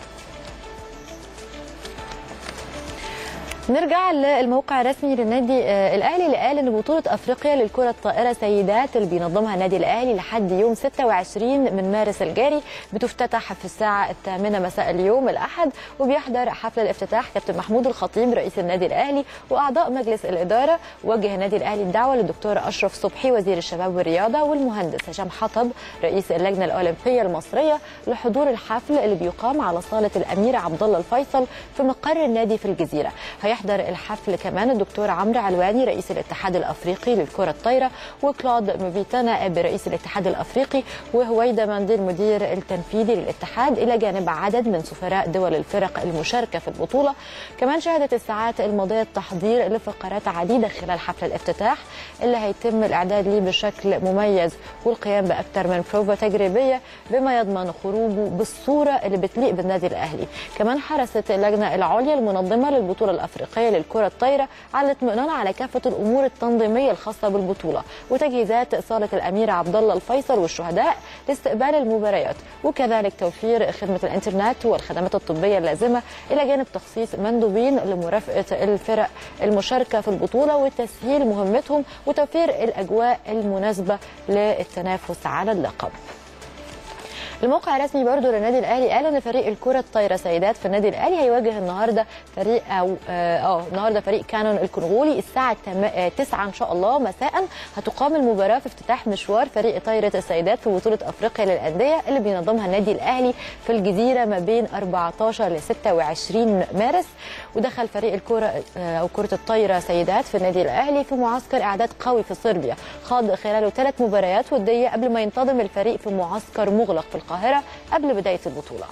نرجع للموقع الرسمي للنادي الاهلي اللي قال ان بطوله افريقيا للكره الطائره سيدات اللي بينظمها النادي الاهلي لحد يوم 26 من مارس الجاري بتفتتح في الساعه الثامنه مساء اليوم الاحد وبيحضر حفل الافتتاح كابتن محمود الخطيب رئيس النادي الاهلي واعضاء مجلس الاداره وجه النادي الاهلي الدعوه للدكتور اشرف صبحي وزير الشباب والرياضه والمهندس هشام حطب رئيس اللجنه الاولمبيه المصريه لحضور الحفل اللي بيقام على صاله الامير عبد الله الفيصل في مقر النادي في الجزيره هيحضر الحفل كمان الدكتور عمرو علواني رئيس الاتحاد الافريقي للكره الطايره وكلود موفيتا نائب رئيس الاتحاد الافريقي وهويدا مانديل مدير التنفيذي للاتحاد الى جانب عدد من سفراء دول الفرق المشاركه في البطوله كمان شهدت الساعات الماضيه التحضير لفقرات عديده خلال حفل الافتتاح اللي هيتم الاعداد ليه بشكل مميز والقيام باكثر من بروفا تجريبيه بما يضمن خروجه بالصوره اللي بتليق بالنادي الاهلي كمان حرصت اللجنه العليا المنظمه للبطوله الافريقيه الافريقيه للكره الطايره على الاطمئنان على كافه الامور التنظيميه الخاصه بالبطوله وتجهيزات صاله الامير عبد الله الفيصل والشهداء لاستقبال المباريات وكذلك توفير خدمه الانترنت والخدمات الطبيه اللازمه الى جانب تخصيص مندوبين لمرافقه الفرق المشاركه في البطوله وتسهيل مهمتهم وتوفير الاجواء المناسبه للتنافس على اللقب. الموقع الرسمي برضه للنادي الاهلي قال ان فريق الكره الطايره سيدات في النادي الاهلي هيواجه النهارده فريق او اه النهارده فريق كانون الكونغولي الساعه 9 ان شاء الله مساء هتقام المباراه في افتتاح مشوار فريق طايره السيدات في بطوله افريقيا للانديه اللي بينظمها النادي الاهلي في الجزيره ما بين 14 ل 26 مارس ودخل فريق الكره او كره الطايره سيدات في النادي الاهلي في معسكر اعداد قوي في صربيا خاض خلاله ثلاث مباريات وديه قبل ما ينتظم الفريق في معسكر مغلق في القاهره قبل بدايه البطوله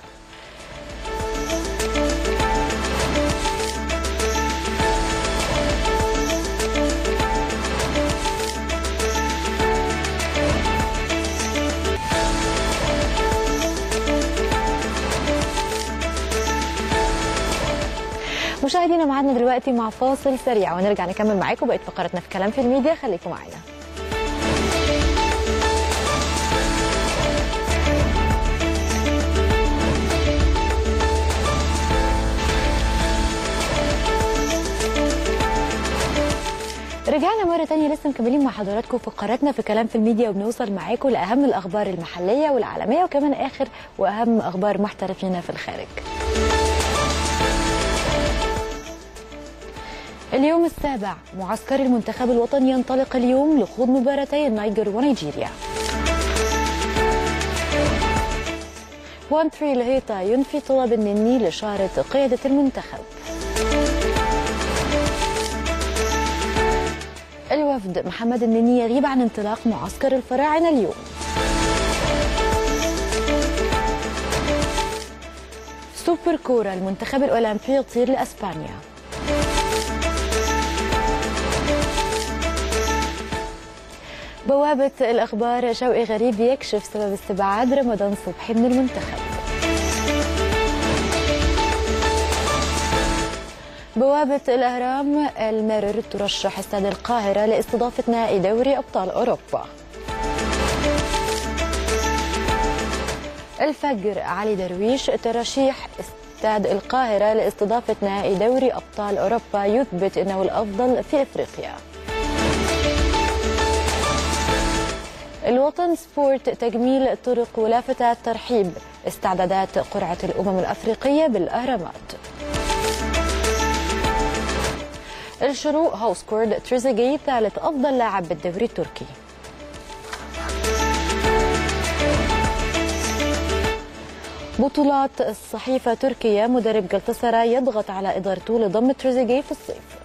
مشاهدينا معادنا دلوقتي مع فاصل سريع ونرجع نكمل معاكم بقيه فقراتنا في كلام في الميديا خليكم معانا رجعنا مرة تانية لسه مكملين مع حضراتكم فقراتنا في كلام في الميديا وبنوصل معاكم لأهم الأخبار المحلية والعالمية وكمان آخر وأهم أخبار محترفين في الخارج. اليوم السابع معسكر المنتخب الوطني ينطلق اليوم لخوض مباراتي النيجر ونيجيريا. وان تري لهيتا ينفي طلب النني لشارة قيادة المنتخب. الوفد محمد النني يغيب عن انطلاق معسكر الفراعنة اليوم سوبر كورة المنتخب الأولمبي يطير لأسبانيا بوابة الأخبار شوقي غريب يكشف سبب استبعاد رمضان صبحي من المنتخب بوابة الأهرام المرر ترشح استاد القاهرة لاستضافة نهائي دوري أبطال أوروبا الفجر علي درويش ترشيح استاد القاهرة لاستضافة نهائي دوري أبطال أوروبا يثبت أنه الأفضل في إفريقيا الوطن سبورت تجميل طرق ولافتات ترحيب استعدادات قرعة الأمم الأفريقية بالأهرامات الشروق هاوسكورد تريزيجي ثالث أفضل لاعب بالدوري التركي بطولات الصحيفة تركيا مدرب جلطسراي يضغط على إدارته لضم تريزيجي في الصيف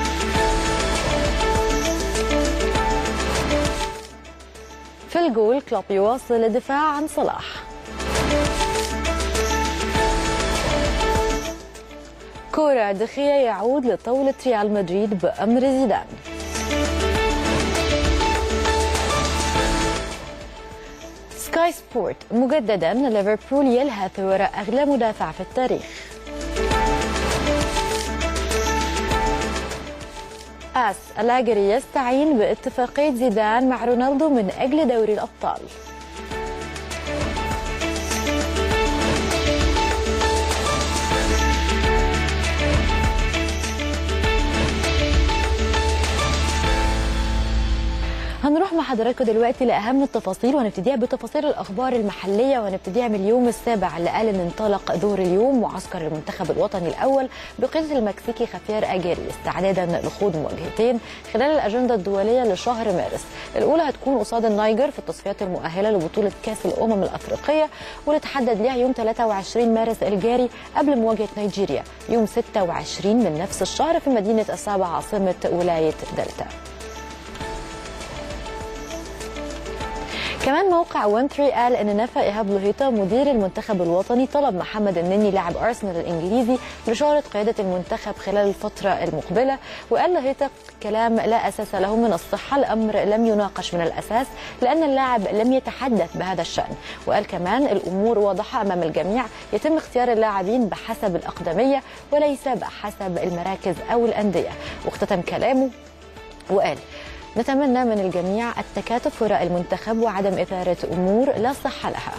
في الجول كلوب يواصل الدفاع عن صلاح كورة دخية يعود لطاولة ريال مدريد بأمر زيدان سكاي سبورت مجددا ليفربول يلهث وراء أغلى مدافع في التاريخ آس ألاجري يستعين باتفاقية زيدان مع رونالدو من أجل دوري الأبطال هنروح مع حضراتكم دلوقتي لاهم التفاصيل وهنبتديها بتفاصيل الاخبار المحليه وهنبتديها من اليوم السابع اللي قال ان انطلق دور اليوم معسكر المنتخب الوطني الاول بقياده المكسيكي خافير اجيري استعدادا لخوض مواجهتين خلال الاجنده الدوليه لشهر مارس الاولى هتكون قصاد النيجر في التصفيات المؤهله لبطوله كاس الامم الافريقيه واللي تحدد ليها يوم 23 مارس الجاري قبل مواجهه نيجيريا يوم 26 من نفس الشهر في مدينه السابع عاصمه ولايه دلتا كمان موقع وينتري قال ان نفى ايهاب لوهيتا مدير المنتخب الوطني طلب محمد النني لاعب ارسنال الانجليزي بشاره قياده المنتخب خلال الفتره المقبله وقال لوهيتا كلام لا اساس له من الصحه الامر لم يناقش من الاساس لان اللاعب لم يتحدث بهذا الشان وقال كمان الامور واضحه امام الجميع يتم اختيار اللاعبين بحسب الاقدميه وليس بحسب المراكز او الانديه واختتم كلامه وقال نتمنى من الجميع التكاتف وراء المنتخب وعدم إثارة أمور لا صحة لها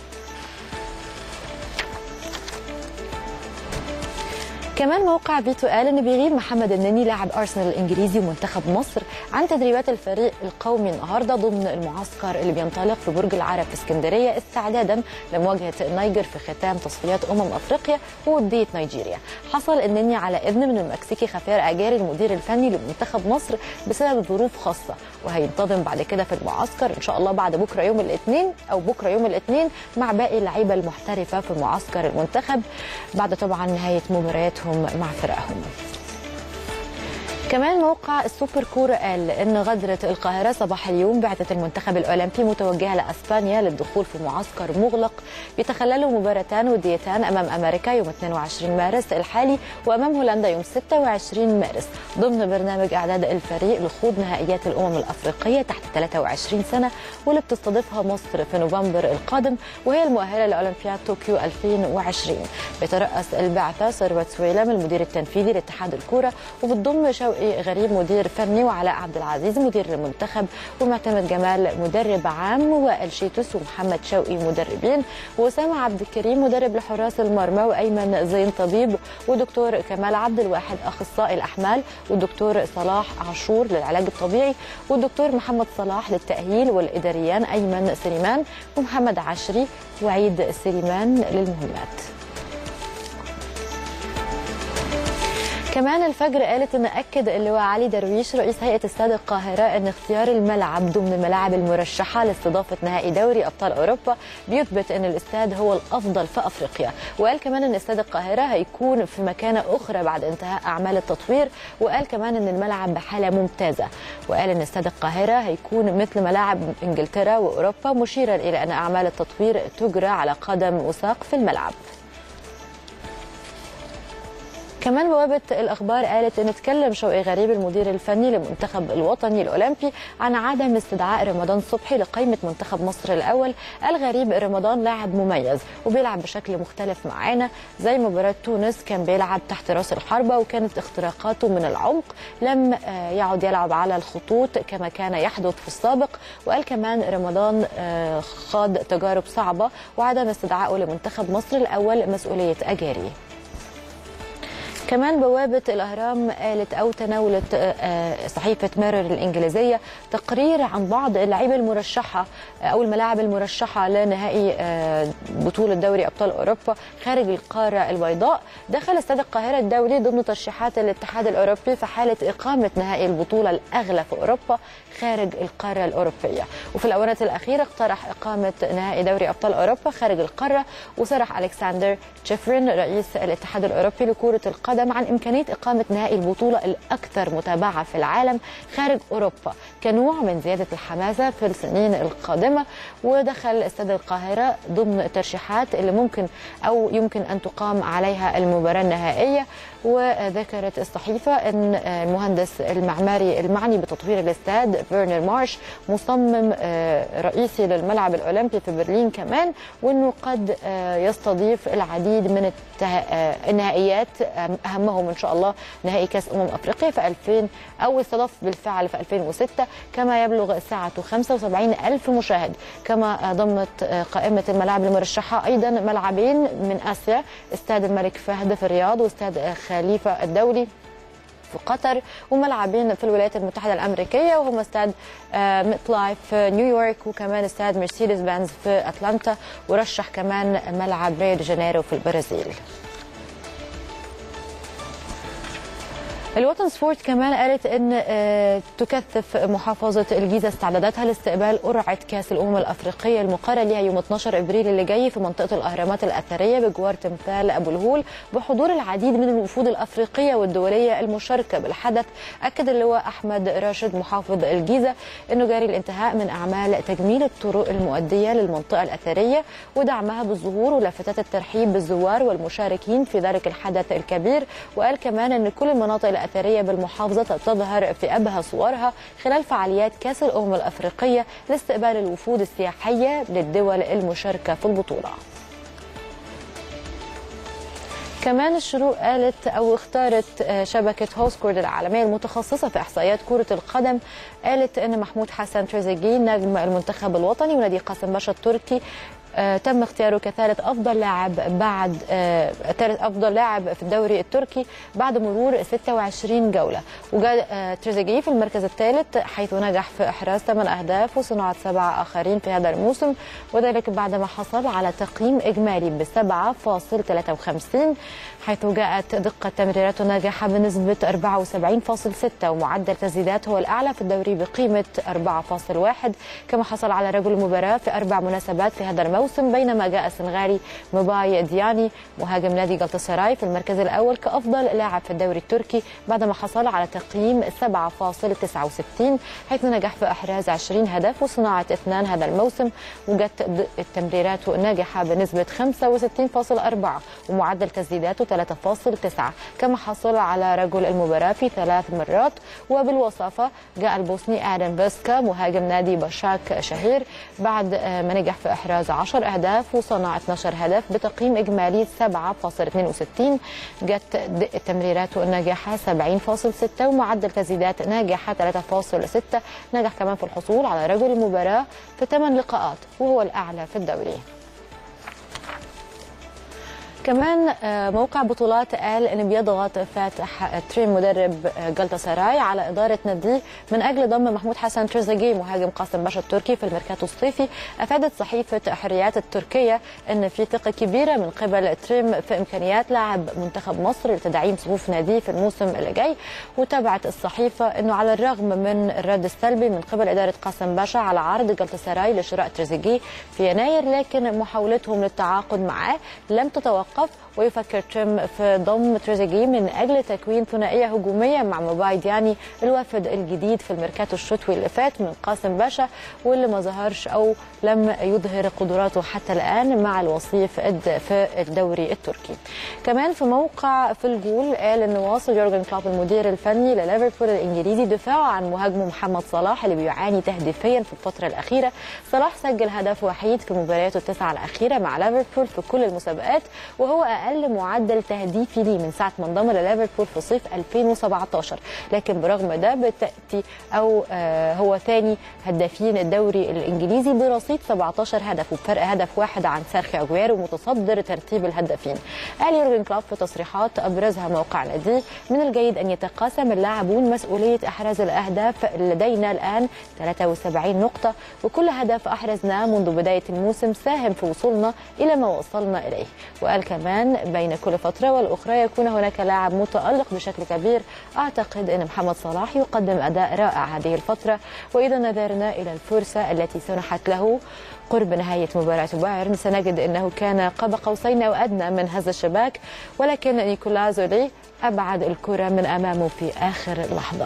كمان موقع فيتو قال ان بيغيب محمد النني لاعب ارسنال الانجليزي ومنتخب مصر عن تدريبات الفريق القومي النهارده ضمن المعسكر اللي بينطلق في برج العرب في اسكندريه استعدادا لمواجهه النيجر في ختام تصفيات امم افريقيا ووديه نيجيريا. حصل النني على اذن من المكسيكي خافير اجاري المدير الفني لمنتخب مصر بسبب ظروف خاصه وهينتظم بعد كده في المعسكر ان شاء الله بعد بكره يوم الاثنين او بكره يوم الاثنين مع باقي اللعيبه المحترفه في معسكر المنتخب بعد طبعا نهايه مبارياتهم مع فرقهم كمان موقع السوبر كورة قال ان غادرة القاهرة صباح اليوم بعثة المنتخب الاولمبي متوجهة لاسبانيا للدخول في معسكر مغلق بيتخلله مباراتان وديتان امام امريكا يوم 22 مارس الحالي وامام هولندا يوم 26 مارس ضمن برنامج اعداد الفريق لخوض نهائيات الامم الافريقية تحت 23 سنة واللي بتستضيفها مصر في نوفمبر القادم وهي المؤهلة لاولمبياد طوكيو 2020 بيترأس البعثة ثروت سويلم المدير التنفيذي لاتحاد الكورة وبتضم شوقي غريب مدير فني وعلاء عبد العزيز مدير المنتخب ومعتمد جمال مدرب عام وائل شيتوس ومحمد شوقي مدربين واسامه عبد الكريم مدرب لحراس المرمى وايمن زين طبيب ودكتور كمال عبد الواحد اخصائي الاحمال والدكتور صلاح عاشور للعلاج الطبيعي والدكتور محمد صلاح للتاهيل والاداريان ايمن سليمان ومحمد عشري وعيد سليمان للمهمات كمان الفجر قالت ان اكد اللواء علي درويش رئيس هيئه استاد القاهره ان اختيار الملعب ضمن الملاعب المرشحه لاستضافه نهائي دوري ابطال اوروبا بيثبت ان الاستاد هو الافضل في افريقيا وقال كمان ان استاد القاهره هيكون في مكانه اخرى بعد انتهاء اعمال التطوير وقال كمان ان الملعب بحاله ممتازه وقال ان استاد القاهره هيكون مثل ملاعب انجلترا واوروبا مشيرا الى ان اعمال التطوير تجرى على قدم وساق في الملعب كمان بوابة الأخبار قالت إن اتكلم شوقي غريب المدير الفني للمنتخب الوطني الأولمبي عن عدم استدعاء رمضان صبحي لقائمة منتخب مصر الأول قال غريب رمضان لاعب مميز وبيلعب بشكل مختلف معانا زي مباراة تونس كان بيلعب تحت راس الحربة وكانت اختراقاته من العمق لم يعد يلعب على الخطوط كما كان يحدث في السابق وقال كمان رمضان خاض تجارب صعبة وعدم استدعائه لمنتخب مصر الأول مسؤولية أجاري كمان بوابة الأهرام قالت أو تناولت صحيفة ميرور الإنجليزية تقرير عن بعض اللعيبة المرشحة أو الملاعب المرشحة لنهائي بطولة دوري أبطال أوروبا خارج القارة البيضاء دخل استاد القاهرة الدولي ضمن ترشيحات الاتحاد الأوروبي في حالة إقامة نهائي البطولة الأغلى في أوروبا خارج القارة الأوروبية وفي الآونة الأخيرة اقترح إقامة نهائي دوري أبطال أوروبا خارج القارة وصرح ألكسندر تشيفرين رئيس الاتحاد الأوروبي لكرة القدم عن إمكانية إقامة نهائي البطولة الأكثر متابعة في العالم خارج أوروبا كنوع من زيادة الحماسة في السنين القادمة ودخل استاد القاهرة ضمن الترشيحات اللي ممكن أو يمكن أن تقام عليها المباراة النهائية وذكرت الصحيفة أن المهندس المعماري المعني بتطوير الاستاد فيرنر مارش مصمم رئيسي للملعب الأولمبي في برلين كمان وأنه قد يستضيف العديد من النهائيات أهمهم إن شاء الله نهائي كأس أمم أفريقيا في 2000 أو استضاف بالفعل في 2006 كما يبلغ ساعته 75 ألف مشاهد كما ضمت قائمة الملاعب المرشحة أيضا ملعبين من آسيا استاد الملك فهد في الرياض واستاد خليفة الدولي في قطر وملعبين في الولايات المتحدة الأمريكية وهم استاد ميت لايف في نيويورك وكمان استاد مرسيدس بنز في أتلانتا ورشح كمان ملعب ريو دي جانيرو في البرازيل الوطن سبورت كمان قالت ان آه، تكثف محافظه الجيزه استعداداتها لاستقبال قرعه كاس الامم الافريقيه المقرر لها يوم 12 ابريل اللي جاي في منطقه الاهرامات الاثريه بجوار تمثال ابو الهول بحضور العديد من الوفود الافريقيه والدوليه المشاركه بالحدث اكد اللواء احمد راشد محافظ الجيزه انه جاري الانتهاء من اعمال تجميل الطرق المؤديه للمنطقه الاثريه ودعمها بالظهور ولافتات الترحيب بالزوار والمشاركين في ذلك الحدث الكبير وقال كمان ان كل المناطق الاثريه بالمحافظه تظهر في ابهى صورها خلال فعاليات كاس الامم الافريقيه لاستقبال الوفود السياحيه للدول المشاركه في البطوله. كمان الشروق قالت او اختارت آه، شبكه هوسكورد العالميه المتخصصه في احصائيات كره القدم قالت ان محمود حسن تريزيجيه نجم المنتخب الوطني ونادي قاسم باشا التركي آه، تم اختياره كثالث افضل لاعب بعد آه، ثالث افضل لاعب في الدوري التركي بعد مرور 26 جوله وجاء آه، تريزيجيه في المركز الثالث حيث نجح في احراز 8 اهداف وصناعه سبعه اخرين في هذا الموسم وذلك بعدما حصل على تقييم اجمالي ب 7.53 حيث جاءت دقه تمريراته ناجحه بنسبه 74.6 ومعدل تسديدات هو الاعلى في الدوري بقيمه 4.1 كما حصل على رجل المباراه في اربع مناسبات في هذا الموسم بينما جاء السنغالي موباي دياني مهاجم نادي جلطسراي في المركز الاول كافضل لاعب في الدوري التركي بعدما حصل على تقييم 7.69 حيث نجح في احراز 20 هدف وصناعه اثنان هذا الموسم وجت د- التمريرات ناجحه بنسبه 65.4 ومعدل تسديداته 3.9 كما حصل على رجل المباراه في ثلاث مرات وبالوصافه جاء البوسني ادم فيسكا مهاجم نادي بشاك شهير بعد آه، ما نجح في احراز 10 اهداف وصنع 12 هدف بتقييم اجمالي 7.62 جت د- تمريراته الناجحه 70.6 ومعدل تسديدات ناجحه 3.6 نجح كمان في الحصول على رجل المباراه في 8 لقاءات وهو الاعلى في الدوري كمان آه، موقع بطولات قال ان بيضغط فاتح تريم مدرب آه، جلطة سراي على اداره ناديه من اجل ضم محمود حسن تريزيجيه مهاجم قاسم باشا التركي في الميركاتو الصيفي افادت صحيفه حريات التركيه ان في ثقه كبيره من قبل تريم في امكانيات لاعب منتخب مصر لتدعيم صفوف ناديه في الموسم اللي جاي وتابعت الصحيفه انه على الرغم من الرد السلبي من قبل اداره قاسم باشا على عرض جلطة سراي لشراء تريزيجيه في يناير لكن محاولتهم للتعاقد معاه لم تتوقف ويفكر تريم في ضم تريزيجيه من اجل تكوين ثنائيه هجوميه مع موباي دياني الوافد الجديد في الميركاتو الشتوي اللي فات من قاسم باشا واللي ما ظهرش او لم يظهر قدراته حتى الان مع الوصيف الد- في الدوري التركي. كمان في موقع في الجول قال ان واصل يورجن كلوب المدير الفني لليفربول الانجليزي دفاعه عن مهاجمه محمد صلاح اللي بيعاني تهديفيا في الفتره الاخيره. صلاح سجل هدف وحيد في مبارياته التسعه الاخيره مع ليفربول في كل المسابقات وهو اقل معدل تهديفي ليه من ساعه ما انضم لليفربول في صيف 2017 لكن برغم ده بتاتي او آه هو ثاني هدافين الدوري الانجليزي برصيد 17 هدف وبفرق هدف واحد عن سيرخيو اجويرو متصدر ترتيب الهدافين قال يورجن كلوب في تصريحات ابرزها موقع ناديه من الجيد ان يتقاسم اللاعبون مسؤوليه احراز الاهداف لدينا الان 73 نقطه وكل هدف احرزناه منذ بدايه الموسم ساهم في وصولنا الى ما وصلنا اليه وقال كمان بين كل فتره والاخرى يكون هناك لاعب متالق بشكل كبير اعتقد ان محمد صلاح يقدم اداء رائع هذه الفتره واذا نظرنا الى الفرصه التي سنحت له قرب نهاية مباراة بايرن سنجد أنه كان قاب قوسين أو أدنى من هذا الشباك ولكن نيكولا زولي أبعد الكرة من أمامه في آخر لحظة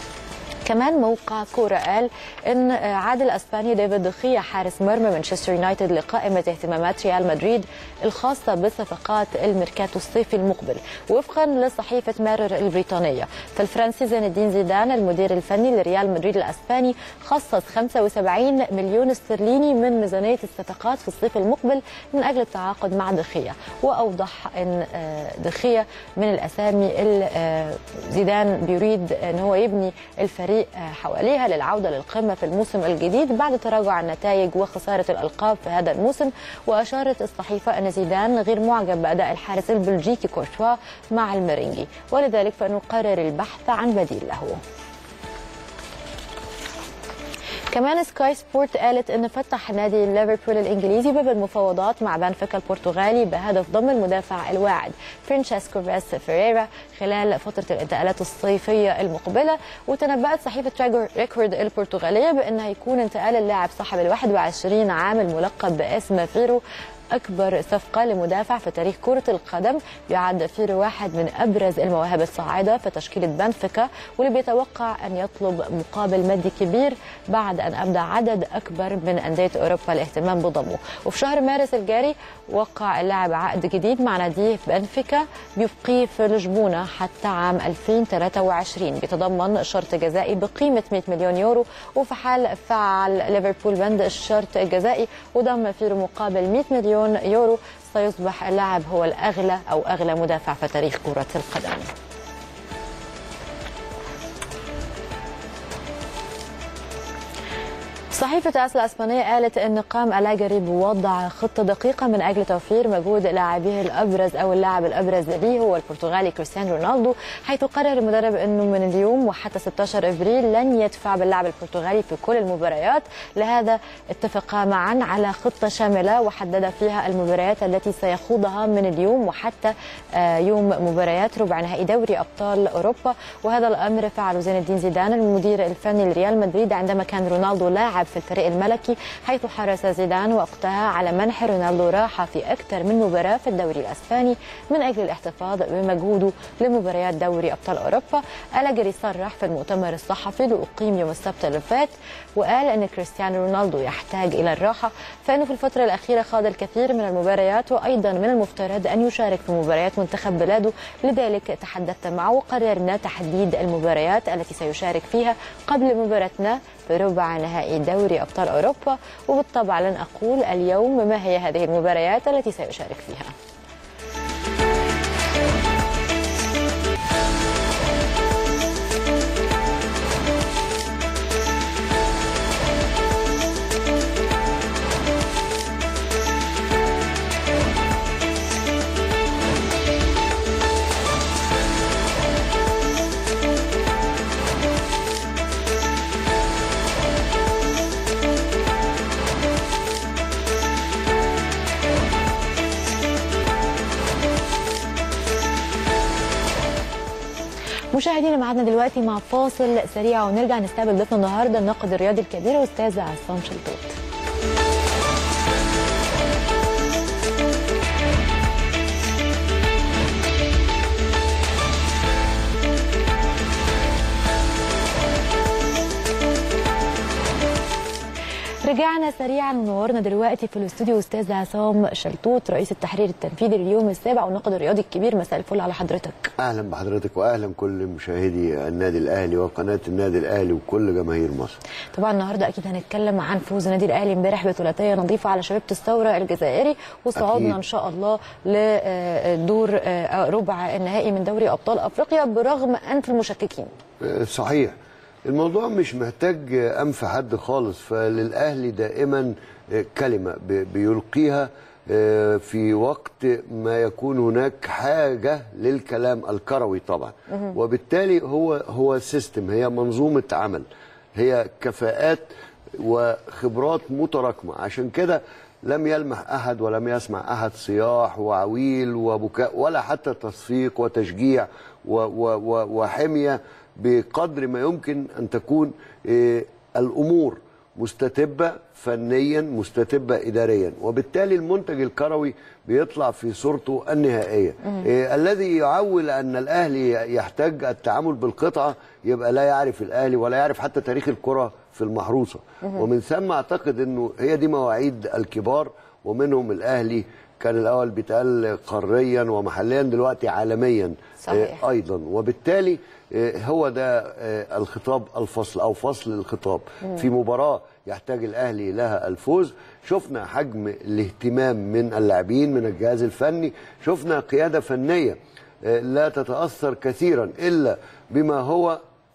كمان موقع كورة قال ان عاد الاسباني ديفيد دخيا حارس مرمى مانشستر يونايتد لقائمه اهتمامات ريال مدريد الخاصه بصفقات الميركاتو الصيفي المقبل وفقا لصحيفه مارر البريطانيه فالفرنسي زين الدين زيدان المدير الفني لريال مدريد الاسباني خصص 75 مليون استرليني من ميزانيه الصفقات في الصيف المقبل من اجل التعاقد مع دخيا واوضح ان آه، دخيا من الاسامي اللي آه، زيدان بيريد ان هو يبني الفريق آه، حواليها للعوده للقمه في الموسم الجديد بعد تراجع النتائج وخساره الالقاب في هذا الموسم واشارت الصحيفه ان زيدان غير معجب باداء الحارس البلجيكي كورتوا مع المرينجي ولذلك فانه قرر البحث عن بديل له كمان سكاي سبورت قالت ان فتح نادي ليفربول الانجليزي باب المفاوضات مع بنفيكا البرتغالي بهدف ضم المدافع الواعد فرانشيسكو فيس فيريرا خلال فتره الانتقالات الصيفيه المقبله وتنبأت صحيفه تراجر ريكورد البرتغاليه بان هيكون انتقال اللاعب صاحب ال 21 عام الملقب باسم فيرو أكبر صفقة لمدافع في تاريخ كرة القدم يعد فيرو واحد من أبرز المواهب الصاعدة في تشكيلة بنفيكا واللي بيتوقع أن يطلب مقابل مادي كبير بعد أن أبدى عدد أكبر من أندية أوروبا الاهتمام بضمه وفي شهر مارس الجاري وقع اللاعب عقد جديد مع ناديه بنفيكا بيبقيه في لشبونة حتى عام 2023 بيتضمن شرط جزائي بقيمة 100 مليون يورو وفي حال فعل ليفربول بند الشرط الجزائي وضم فيرو مقابل 100 مليون يورو سيصبح اللاعب هو الأغلى أو أغلى مدافع في تاريخ كرة القدم صحيفة أس الأسبانية قالت أن قام ألاجري بوضع خطة دقيقة من أجل توفير مجهود لاعبيه الأبرز أو اللاعب الأبرز ليه هو البرتغالي كريستيانو رونالدو حيث قرر المدرب أنه من اليوم وحتى 16 إبريل لن يدفع باللاعب البرتغالي في كل المباريات لهذا اتفقا معا على خطة شاملة وحدد فيها المباريات التي سيخوضها من اليوم وحتى يوم مباريات ربع نهائي دوري أبطال أوروبا وهذا الأمر فعله زين الدين زيدان المدير الفني لريال مدريد عندما كان رونالدو لاعب في الفريق الملكي حيث حرص زيدان وقتها على منح رونالدو راحة في أكثر من مباراة في الدوري الأسباني من أجل الاحتفاظ بمجهوده لمباريات دوري أبطال أوروبا ألاجري صرح في المؤتمر الصحفي اللي أقيم يوم السبت اللي فات وقال أن كريستيانو رونالدو يحتاج إلى الراحة فإنه في الفترة الأخيرة خاض الكثير من المباريات وأيضا من المفترض أن يشارك في مباريات منتخب بلاده لذلك تحدثت معه وقررنا تحديد المباريات التي سيشارك فيها قبل مباراتنا في ربع نهائي دوري أبطال أوروبا وبالطبع لن أقول اليوم ما هي هذه المباريات التي سيشارك فيها مشاهدينا معادنا دلوقتي مع فاصل سريع ونرجع نستقبل ضيفنا النهارده الناقد الرياضي الكبير استاذ عصام شلتوت رجعنا سريعا ونورنا دلوقتي في الاستوديو استاذ عصام شلتوت رئيس التحرير التنفيذي لليوم السابع والناقد الرياضي الكبير مساء الفل على حضرتك اهلا بحضرتك واهلا كل مشاهدي النادي الاهلي وقناه النادي الاهلي وكل جماهير مصر طبعا النهارده اكيد هنتكلم عن فوز النادي الاهلي امبارح بثلاثيه نظيفه على شبيبه الثوره الجزائري وصعودنا ان شاء الله لدور ربع النهائي من دوري ابطال افريقيا برغم انف المشككين صحيح الموضوع مش محتاج انف حد خالص فللاهلي دائما كلمه بيلقيها في وقت ما يكون هناك حاجه للكلام الكروي طبعا وبالتالي هو هو سيستم هي منظومه عمل هي كفاءات وخبرات متراكمه عشان كده لم يلمح احد ولم يسمع احد صياح وعويل وبكاء ولا حتى تصفيق وتشجيع وحميه بقدر ما يمكن ان تكون الامور مستتبه فنيا مستتبه اداريا وبالتالي المنتج الكروي بيطلع في صورته النهائيه إيه الذي يعول ان الاهلي يحتاج التعامل بالقطعه يبقى لا يعرف الاهلي ولا يعرف حتى تاريخ الكره في المحروسه ومن ثم اعتقد انه هي دي مواعيد الكبار ومنهم الاهلي كان الاول بيتقال قاريا ومحليا دلوقتي عالميا صحيح. ايضا وبالتالي هو ده الخطاب الفصل او فصل الخطاب في مباراه يحتاج الاهلي لها الفوز شفنا حجم الاهتمام من اللاعبين من الجهاز الفني شفنا قياده فنيه لا تتاثر كثيرا الا بما هو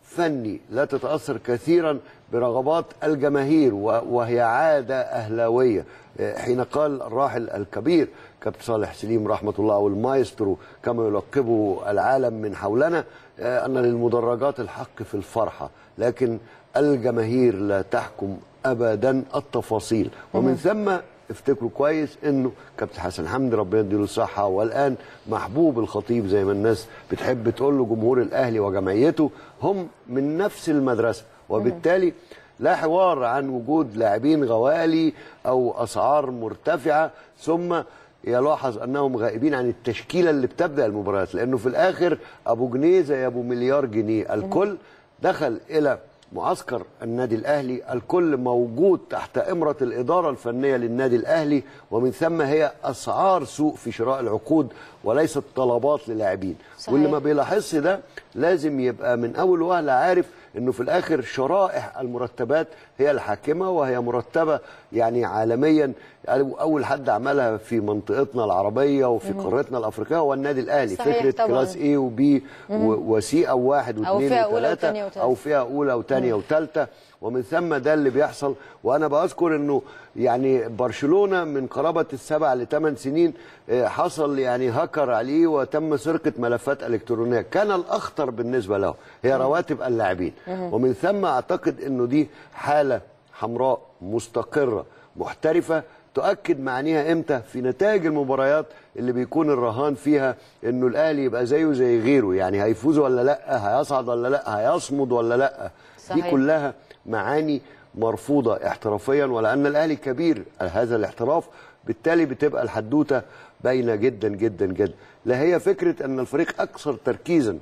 فني لا تتاثر كثيرا برغبات الجماهير و- وهي عاده اهلاويه آه، حين قال الراحل الكبير كابتن صالح سليم رحمه الله او المايسترو كما يلقبه العالم من حولنا آه، ان للمدرجات الحق في الفرحه لكن الجماهير لا تحكم ابدا التفاصيل ومن ثم افتكروا كويس انه كابتن حسن حمدي ربنا يديله الصحه والان محبوب الخطيب زي ما الناس بتحب تقول له جمهور الاهلي وجمعيته هم من نفس المدرسه وبالتالي لا حوار عن وجود لاعبين غوالي او اسعار مرتفعه ثم يلاحظ انهم غائبين عن التشكيله اللي بتبدا المباريات لانه في الاخر ابو جنيه زي ابو مليار جنيه الكل دخل الى معسكر النادي الاهلي الكل موجود تحت امره الاداره الفنيه للنادي الاهلي ومن ثم هي اسعار سوق في شراء العقود وليست طلبات للاعبين صحيح. واللي ما بيلاحظش ده لازم يبقى من اول وهله عارف انه في الاخر شرائح المرتبات هي الحاكمه وهي مرتبه يعني عالميا يعني اول حد عملها في منطقتنا العربيه وفي مهم. قارتنا الافريقيه هو النادي الاهلي صحيح فكره طبعاً. كلاس اي وبي مهم. وسي او واحد أو واثنين فئة أولى وثلاثه وتانية وتالتة. او فئه اولى وثانيه وثالثه ومن ثم ده اللي بيحصل وانا بذكر انه يعني برشلونه من قرابه السبع لثمان سنين آه، حصل يعني هكر عليه وتم سرقه ملفات الكترونيه كان الاخطر بالنسبه له هي رواتب اللاعبين مهم. ومن ثم اعتقد انه دي حاله حمراء مستقره محترفه تؤكد معانيها امتى في نتائج المباريات اللي بيكون الرهان فيها انه الاهلي يبقى زيه زي غيره يعني هيفوز ولا لا هيصعد ولا لا هيصمد ولا لا دي صحيح. كلها معاني مرفوضه احترافيا ولان الاهلي كبير هذا الاحتراف بالتالي بتبقى الحدوته باينه جدا جدا جدا لا هي فكره ان الفريق اكثر تركيزا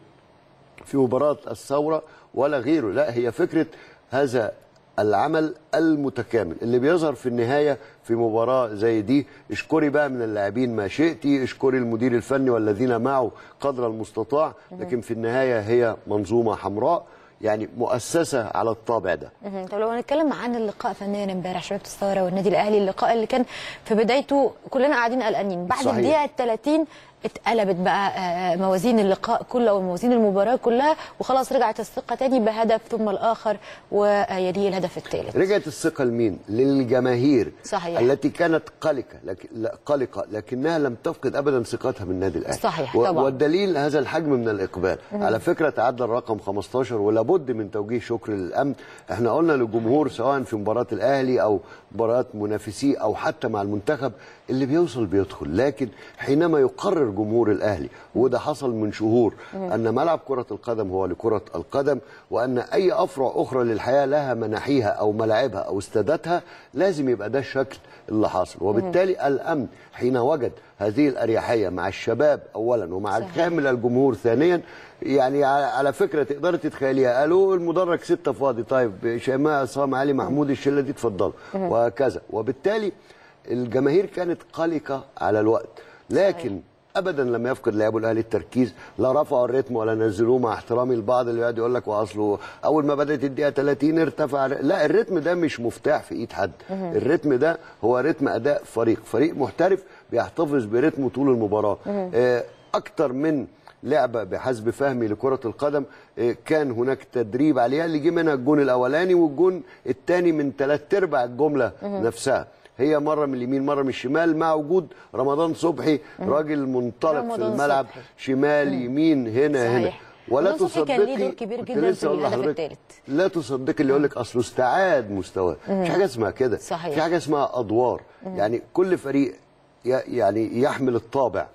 في مباراة الثورة ولا غيره لا هي فكرة هذا العمل المتكامل اللي بيظهر في النهاية في مباراة زي دي اشكري بقى من اللاعبين ما شئتي اشكري المدير الفني والذين معه قدر المستطاع لكن في النهاية هي منظومة حمراء يعني مؤسسة على الطابع ده مهم. طب لو هنتكلم عن اللقاء فنيا امبارح شباب الثوره والنادي الاهلي اللقاء اللي كان في بدايته كلنا قاعدين قلقانين بعد صحيح. الدقيقه 30 اتقلبت بقى آه، موازين اللقاء كله او موازين المباراه كلها وخلاص رجعت الثقه تاني بهدف ثم الاخر ويليه الهدف الثالث رجعت الثقة لمين؟ للجماهير صحيح. التي كانت قلقة لكن لا قلقة لكنها لم تفقد أبدا ثقتها بالنادي الأهلي صحيح، و- طبعا. والدليل هذا الحجم من الإقبال مهم. على فكرة تعدى الرقم 15 ولابد من توجيه شكر للأمن احنا قلنا للجمهور سواء في مباراة الأهلي أو مباراة منافسيه أو حتى مع المنتخب اللي بيوصل بيدخل لكن حينما يقرر جمهور الأهلي وده حصل من شهور مهم. أن ملعب كرة القدم هو لكرة القدم وأن أي أفرع أخرى للحياة لها مناحيها أو ملاعبها أو استاداتها لازم يبقى ده الشكل اللي حاصل وبالتالي الأمن حين وجد هذه الأريحية مع الشباب أولا ومع صحيح. كامل الجمهور ثانيا يعني على على فكرة تقدر تتخيليها قالوا المدرج ستة فاضي طيب شيماء عصام علي محمود الشلة دي اتفضلوا مهم. وهكذا وبالتالي الجماهير كانت قلقة على الوقت لكن ابدا لم يفقد لاعبو الاهلي التركيز لا رفعوا الريتم ولا نزلوه مع احترامي البعض اللي يقعد يقول لك واصله اول ما بدات الدقيقه 30 ارتفع لا الريتم ده مش مفتاح في ايد حد مهم. الريتم ده هو ريتم اداء فريق فريق محترف بيحتفظ بريتمه طول المباراه مهم. آه، اكتر من لعبه بحسب فهمي لكره القدم آه، كان هناك تدريب عليها اللي جه منها الجون الاولاني والجون الثاني من ثلاث ارباع الجمله مهم. نفسها هي مره من اليمين مره من الشمال مع وجود رمضان صبحي راجل منطلق في رمضان الملعب صبحي. شمال يمين هنا هنا صحيح. ولا رمضان صبحي كان ليه تصدقي دور كبير كنت جدا لسه في أقول الهدف لحضرتك، الثالث. لا تصدقي اللي يقول لك اصله استعاد مستواه مم. مش حاجه اسمها كده صحيح. في حاجه اسمها ادوار مم. يعني كل فريق ي- يعني يحمل الطابع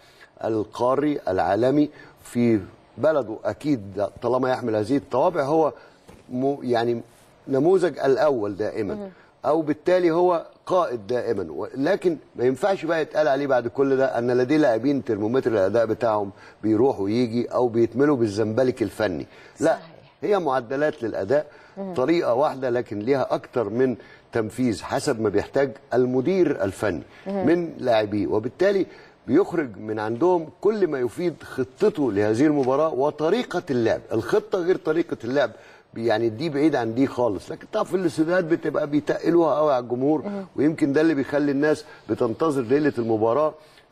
القاري العالمي في بلده اكيد طالما يحمل هذه الطوابع هو مو يعني نموذج الاول دائما مم. او بالتالي هو قائد دائما و- لكن ما ينفعش بقى يتقال عليه بعد كل ده ان لديه لاعبين ترمومتر الاداء بتاعهم بيروح ويجي او بيتملوا بالزنبلك الفني لا هي معدلات للاداء مم. طريقه واحده لكن ليها اكتر من تنفيذ حسب ما بيحتاج المدير الفني مم. من لاعبيه وبالتالي بيخرج من عندهم كل ما يفيد خطته لهذه المباراه وطريقه اللعب الخطه غير طريقه اللعب يعني دي بعيد عن دي خالص لكن طبعا في الاستوديوهات بتبقى بيتقلوها قوي على الجمهور ويمكن ده اللي بيخلي الناس بتنتظر ليله المباراه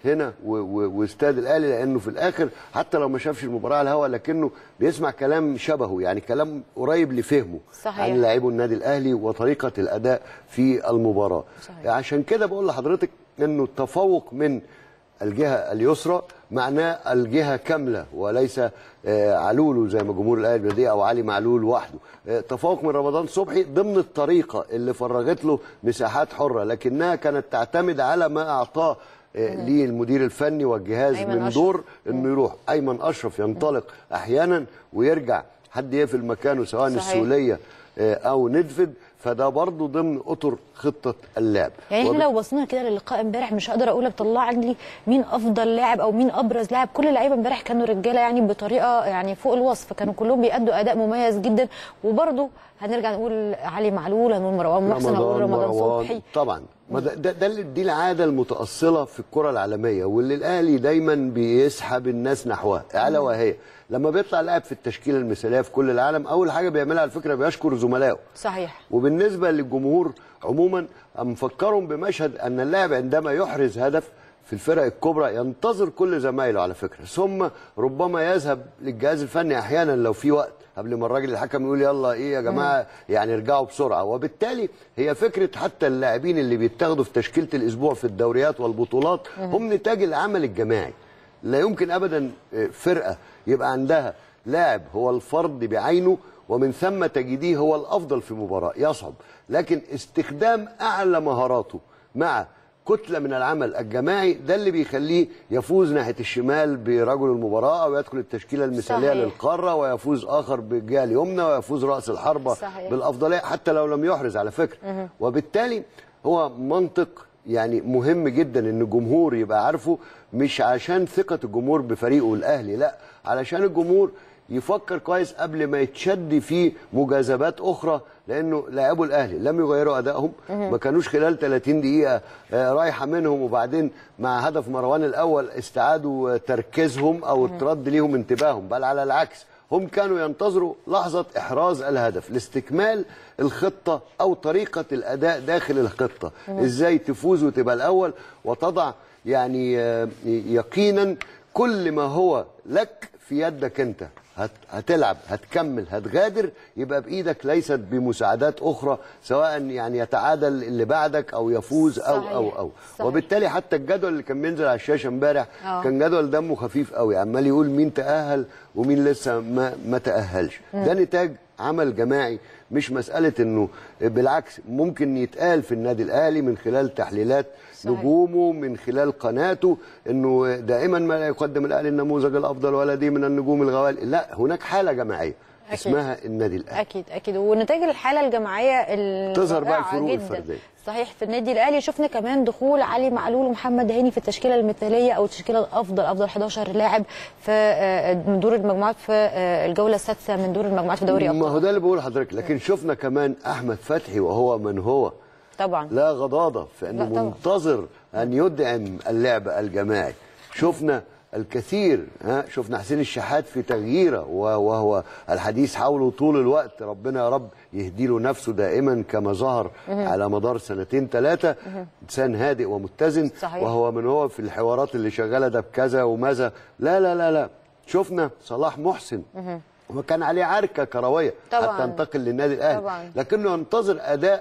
هنا و- و- واستاد الاهلي لانه في الاخر حتى لو ما شافش المباراه على الهواء لكنه بيسمع كلام شبهه يعني كلام قريب لفهمه صحيح. عن لاعبو النادي الاهلي وطريقه الاداء في المباراه صحيح. عشان كده بقول لحضرتك انه التفوق من الجهه اليسرى معناه الجهه كامله وليس آه، علول زي ما جمهور الاهلي بيديه او علي معلول وحده آه، تفوق من رمضان صبحي ضمن الطريقه اللي فرغت له مساحات حره لكنها كانت تعتمد على ما اعطاه آه، ليه المدير الفني والجهاز أيمن من أشرف. دور انه يروح ايمن اشرف ينطلق احيانا ويرجع حد يقفل مكانه سواء صحيح. السوليه آه، او ندفد فده برضه ضمن اطر خطه اللعب يعني احنا وب- لو بصينا كده للقاء امبارح مش هقدر اقول لك طلع لي مين افضل لاعب او مين ابرز لاعب كل اللعيبه امبارح كانوا رجاله يعني بطريقه يعني فوق الوصف كانوا كلهم بيأدوا اداء مميز جدا وبرده هنرجع نقول علي معلول هنقول مروان محسن هنقول رمضان صبحي طبعا ما ده, ده, ده اللي- دي العاده المتاصله في الكره العالميه واللي الاهلي دايما بيسحب الناس نحوها الا وهي لما بيطلع لاعب في التشكيله المثاليه في كل العالم اول حاجه بيعملها على فكره بيشكر زملائه صحيح وبالنسبه للجمهور عموما مفكرهم بمشهد ان اللاعب عندما يحرز هدف في الفرق الكبرى ينتظر كل زمايله على فكره ثم ربما يذهب للجهاز الفني احيانا لو في وقت قبل ما الراجل الحكم يقول يلا ايه يا جماعه يعني ارجعوا بسرعه وبالتالي هي فكره حتى اللاعبين اللي بيتاخدوا في تشكيله الاسبوع في الدوريات والبطولات هم نتاج العمل الجماعي لا يمكن ابدا فرقه يبقى عندها لاعب هو الفرد بعينه ومن ثم تجديه هو الافضل في مباراه يصعب لكن استخدام اعلى مهاراته مع كتله من العمل الجماعي ده اللي بيخليه يفوز ناحيه الشمال برجل المباراه او يدخل التشكيله المثاليه صحيح. للقاره ويفوز اخر بالجهه اليمنى ويفوز راس الحربه صحيح. بالافضليه حتى لو لم يحرز على فكره مهم. وبالتالي هو منطق يعني مهم جدا ان الجمهور يبقى عارفه مش عشان ثقه الجمهور بفريقه الاهلي لا علشان الجمهور يفكر كويس قبل ما يتشد في مجاذبات اخرى لانه لاعبو الاهلي لم يغيروا ادائهم مهم. ما كانوش خلال 30 دقيقه آه، رايحه منهم وبعدين مع هدف مروان الاول استعادوا آه، تركيزهم او اترد ليهم انتباههم بل على العكس هم كانوا ينتظروا لحظه احراز الهدف لاستكمال الخطه او طريقه الاداء داخل الخطه مم. ازاي تفوز وتبقى الاول وتضع يعني آه، يقينا كل ما هو لك في يدك انت هت هتلعب هتكمل هتغادر يبقى بايدك ليست بمساعدات اخرى سواء يعني يتعادل اللي بعدك او يفوز او صحيح. او او صحيح. وبالتالي حتى الجدول اللي كان بينزل على الشاشه امبارح آه. كان جدول دمه خفيف قوي عمال يقول مين تاهل ومين لسه ما ما تاهلش مم. ده نتاج عمل جماعي مش مساله انه بالعكس ممكن يتقال في النادي الاهلي من خلال تحليلات صحيح. نجومه من خلال قناته انه دائما ما لا يقدم الاهلي النموذج الافضل ولا دي من النجوم الغوالي لا هناك حاله جماعيه أكيد. اسمها النادي الاهلي اكيد اكيد ونتائج الحاله الجماعيه تظهر بقى الرائعة الفروق جدا. الفرديه صحيح في النادي الاهلي شفنا كمان دخول علي معلول ومحمد هاني في التشكيله المثاليه او التشكيله الافضل افضل 11 لاعب في آه، من دور المجموعات في آه، الجوله السادسه من دور المجموعات في دوري ما ابطال هو ده اللي بقول لحضرتك لكن شفنا كمان احمد فتحي وهو من هو طبعا لا غضاضه في لا انه طبعا. منتظر ان يدعم اللعب الجماعي شفنا الكثير ها شفنا حسين الشحات في تغييره و- وهو الحديث حوله طول الوقت ربنا يا رب يهدي له نفسه دائما كما ظهر مهم. على مدار سنتين ثلاثه مهم. انسان هادئ ومتزن صحيح. وهو من هو في الحوارات اللي شغاله ده بكذا وماذا لا لا لا لا شفنا صلاح محسن مهم. وكان عليه عركه كرويه طبعاً. حتى انتقل للنادي الاهلي طبعاً. لكنه ينتظر اداء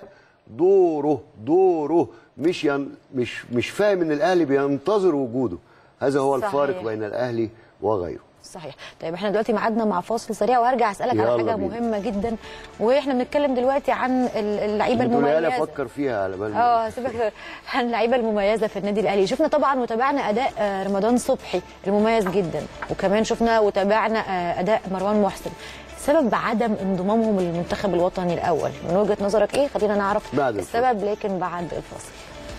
دوره دوره مش ين مش مش فاهم ان الاهلي بينتظر وجوده هذا هو صحيح. الفارق بين الاهلي وغيره صحيح طيب احنا دلوقتي ميعادنا مع فاصل سريع وهرجع اسالك على يلا حاجه بينا. مهمه جدا واحنا بنتكلم دلوقتي عن ال- اللعيبه بتقولها لي المميزه افكر فيها على بال اه هسيبك عن اللعيبه المميزه في النادي الاهلي شفنا طبعا وتابعنا اداء آه، رمضان صبحي المميز جدا وكمان شفنا وتابعنا آه، اداء مروان محسن سبب عدم انضمامهم للمنتخب الوطني الاول من وجهه نظرك ايه خلينا نعرف بعد الفاصل. السبب لكن بعد الفاصل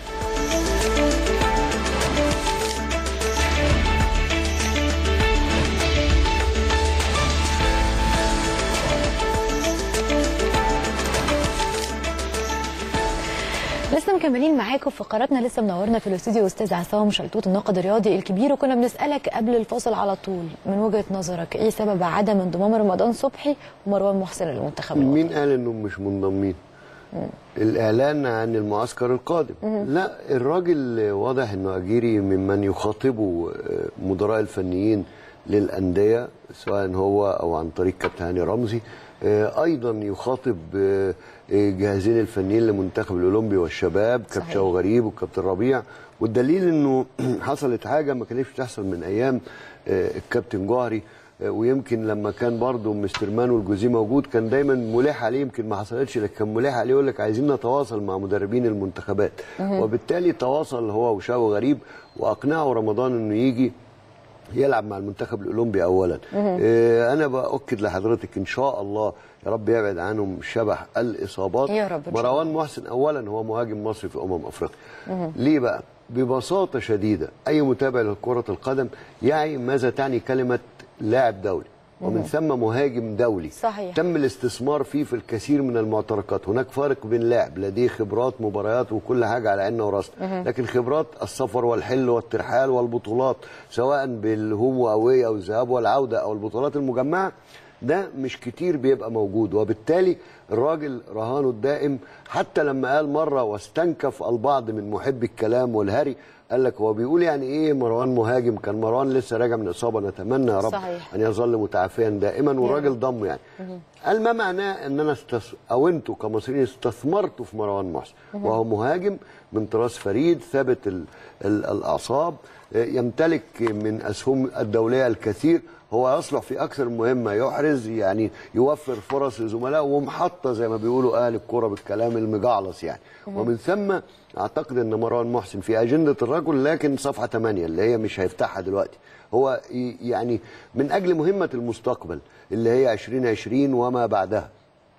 لسه مكملين معاكم في فقراتنا لسه منورنا في الاستوديو استاذ عصام شلتوت الناقد الرياضي الكبير وكنا بنسالك قبل الفاصل على طول من وجهه نظرك ايه سبب عدم انضمام رمضان صبحي ومروان محسن للمنتخب الوطني مين قال انهم مش منضمين الاعلان عن المعسكر القادم لا الراجل واضح انه اجيري ممن يخاطبه آه، مدراء الفنيين للانديه سواء هو او عن طريق كابتن هاني رمزي آه، ايضا يخاطب آه، الجهازين الفنيين لمنتخب الاولمبي والشباب كابتن صحيح. شوقي غريب وكابتن ربيع والدليل انه حصلت حاجه ما كانتش بتحصل من ايام آه، الكابتن جوهري آه، ويمكن لما كان برضه مستر مانو الجوزي موجود كان دايما ملح عليه يمكن ما حصلتش لكن كان ملح عليه يقول لك عايزين نتواصل مع مدربين المنتخبات وبالتالي تواصل هو وشاو غريب واقنعوا رمضان انه يجي يلعب مع المنتخب الاولمبي اولا آه، انا باكد لحضرتك ان شاء الله يا رب يبعد عنهم شبح الاصابات يا رب إن شاء مروان محسن اولا هو مهاجم مصري في امم افريقيا ليه بقى ببساطه شديده اي متابع لكره القدم يعي ماذا تعني كلمه لاعب دولي ومن ثم مهاجم دولي صحيح. تم الاستثمار فيه في الكثير من المعتركات هناك فارق بين لاعب لديه خبرات مباريات وكل حاجه على عيننا وراسنا لكن خبرات السفر والحل والترحال والبطولات سواء بالهوم واوي او الذهاب والعوده او البطولات المجمعه ده مش كتير بيبقى موجود وبالتالي الراجل رهانه الدائم حتى لما قال مره واستنكف البعض من محبي الكلام والهري قال لك هو بيقول يعني ايه مروان مهاجم كان مروان لسه راجع من اصابه نتمنى يا رب صحيح. ان يظل متعافيا دائما والراجل ضمه يعني قال ما معناه ان انا استس... او انتوا كمصريين استثمرتوا في مروان محسن وهو مهاجم من طراز فريد ثابت ال... ال... الاعصاب آه، يمتلك من اسهم الدوليه الكثير هو يصلح في اكثر مهمه يحرز يعني يوفر فرص لزملائه ومحطه زي ما بيقولوا اهل الكره بالكلام المجعلص يعني ومن ثم اعتقد ان مروان محسن في اجنده الرجل لكن صفحه 8 اللي هي مش هيفتحها دلوقتي هو ي- يعني من اجل مهمه المستقبل اللي هي 2020 وما بعدها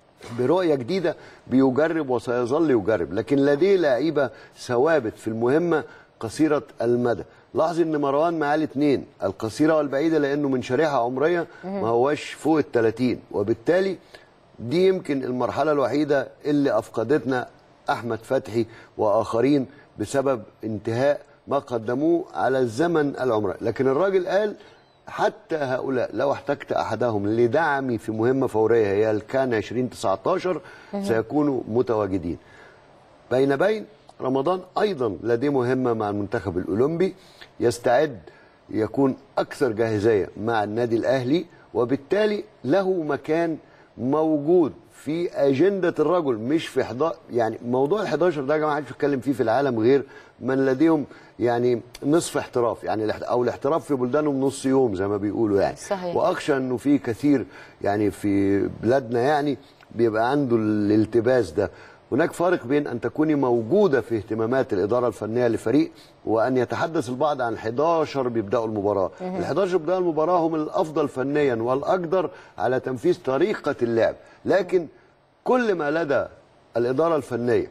برؤيه جديده بيجرب وسيظل يجرب لكن لديه لعيبه ثوابت في المهمه قصيره المدى لاحظ ان مروان معاه الاثنين القصيره والبعيده لانه من شريحه عمريه ما هوش فوق ال 30 وبالتالي دي يمكن المرحله الوحيده اللي افقدتنا احمد فتحي واخرين بسبب انتهاء ما قدموه على الزمن العمري لكن الراجل قال حتى هؤلاء لو احتجت احدهم لدعمي في مهمه فوريه هي الكان 2019 سيكونوا متواجدين بين بين رمضان ايضا لديه مهمه مع المنتخب الاولمبي يستعد يكون اكثر جاهزيه مع النادي الاهلي وبالتالي له مكان موجود في اجنده الرجل مش في 11 يعني موضوع ال 11 ده يا جماعه محدش بيتكلم فيه في العالم غير من لديهم يعني نصف احتراف يعني الاحت- او الاحتراف في بلدانهم نص يوم زي ما بيقولوا يعني صحيح. واخشى انه في كثير يعني في بلادنا يعني بيبقى عنده الالتباس ده هناك فارق بين ان تكوني موجوده في اهتمامات الاداره الفنيه لفريق وان يتحدث البعض عن 11 بيبداوا المباراه ال 11 بيبداوا المباراه هم الافضل فنيا والاقدر على تنفيذ طريقه اللعب لكن كل ما لدى الاداره الفنيه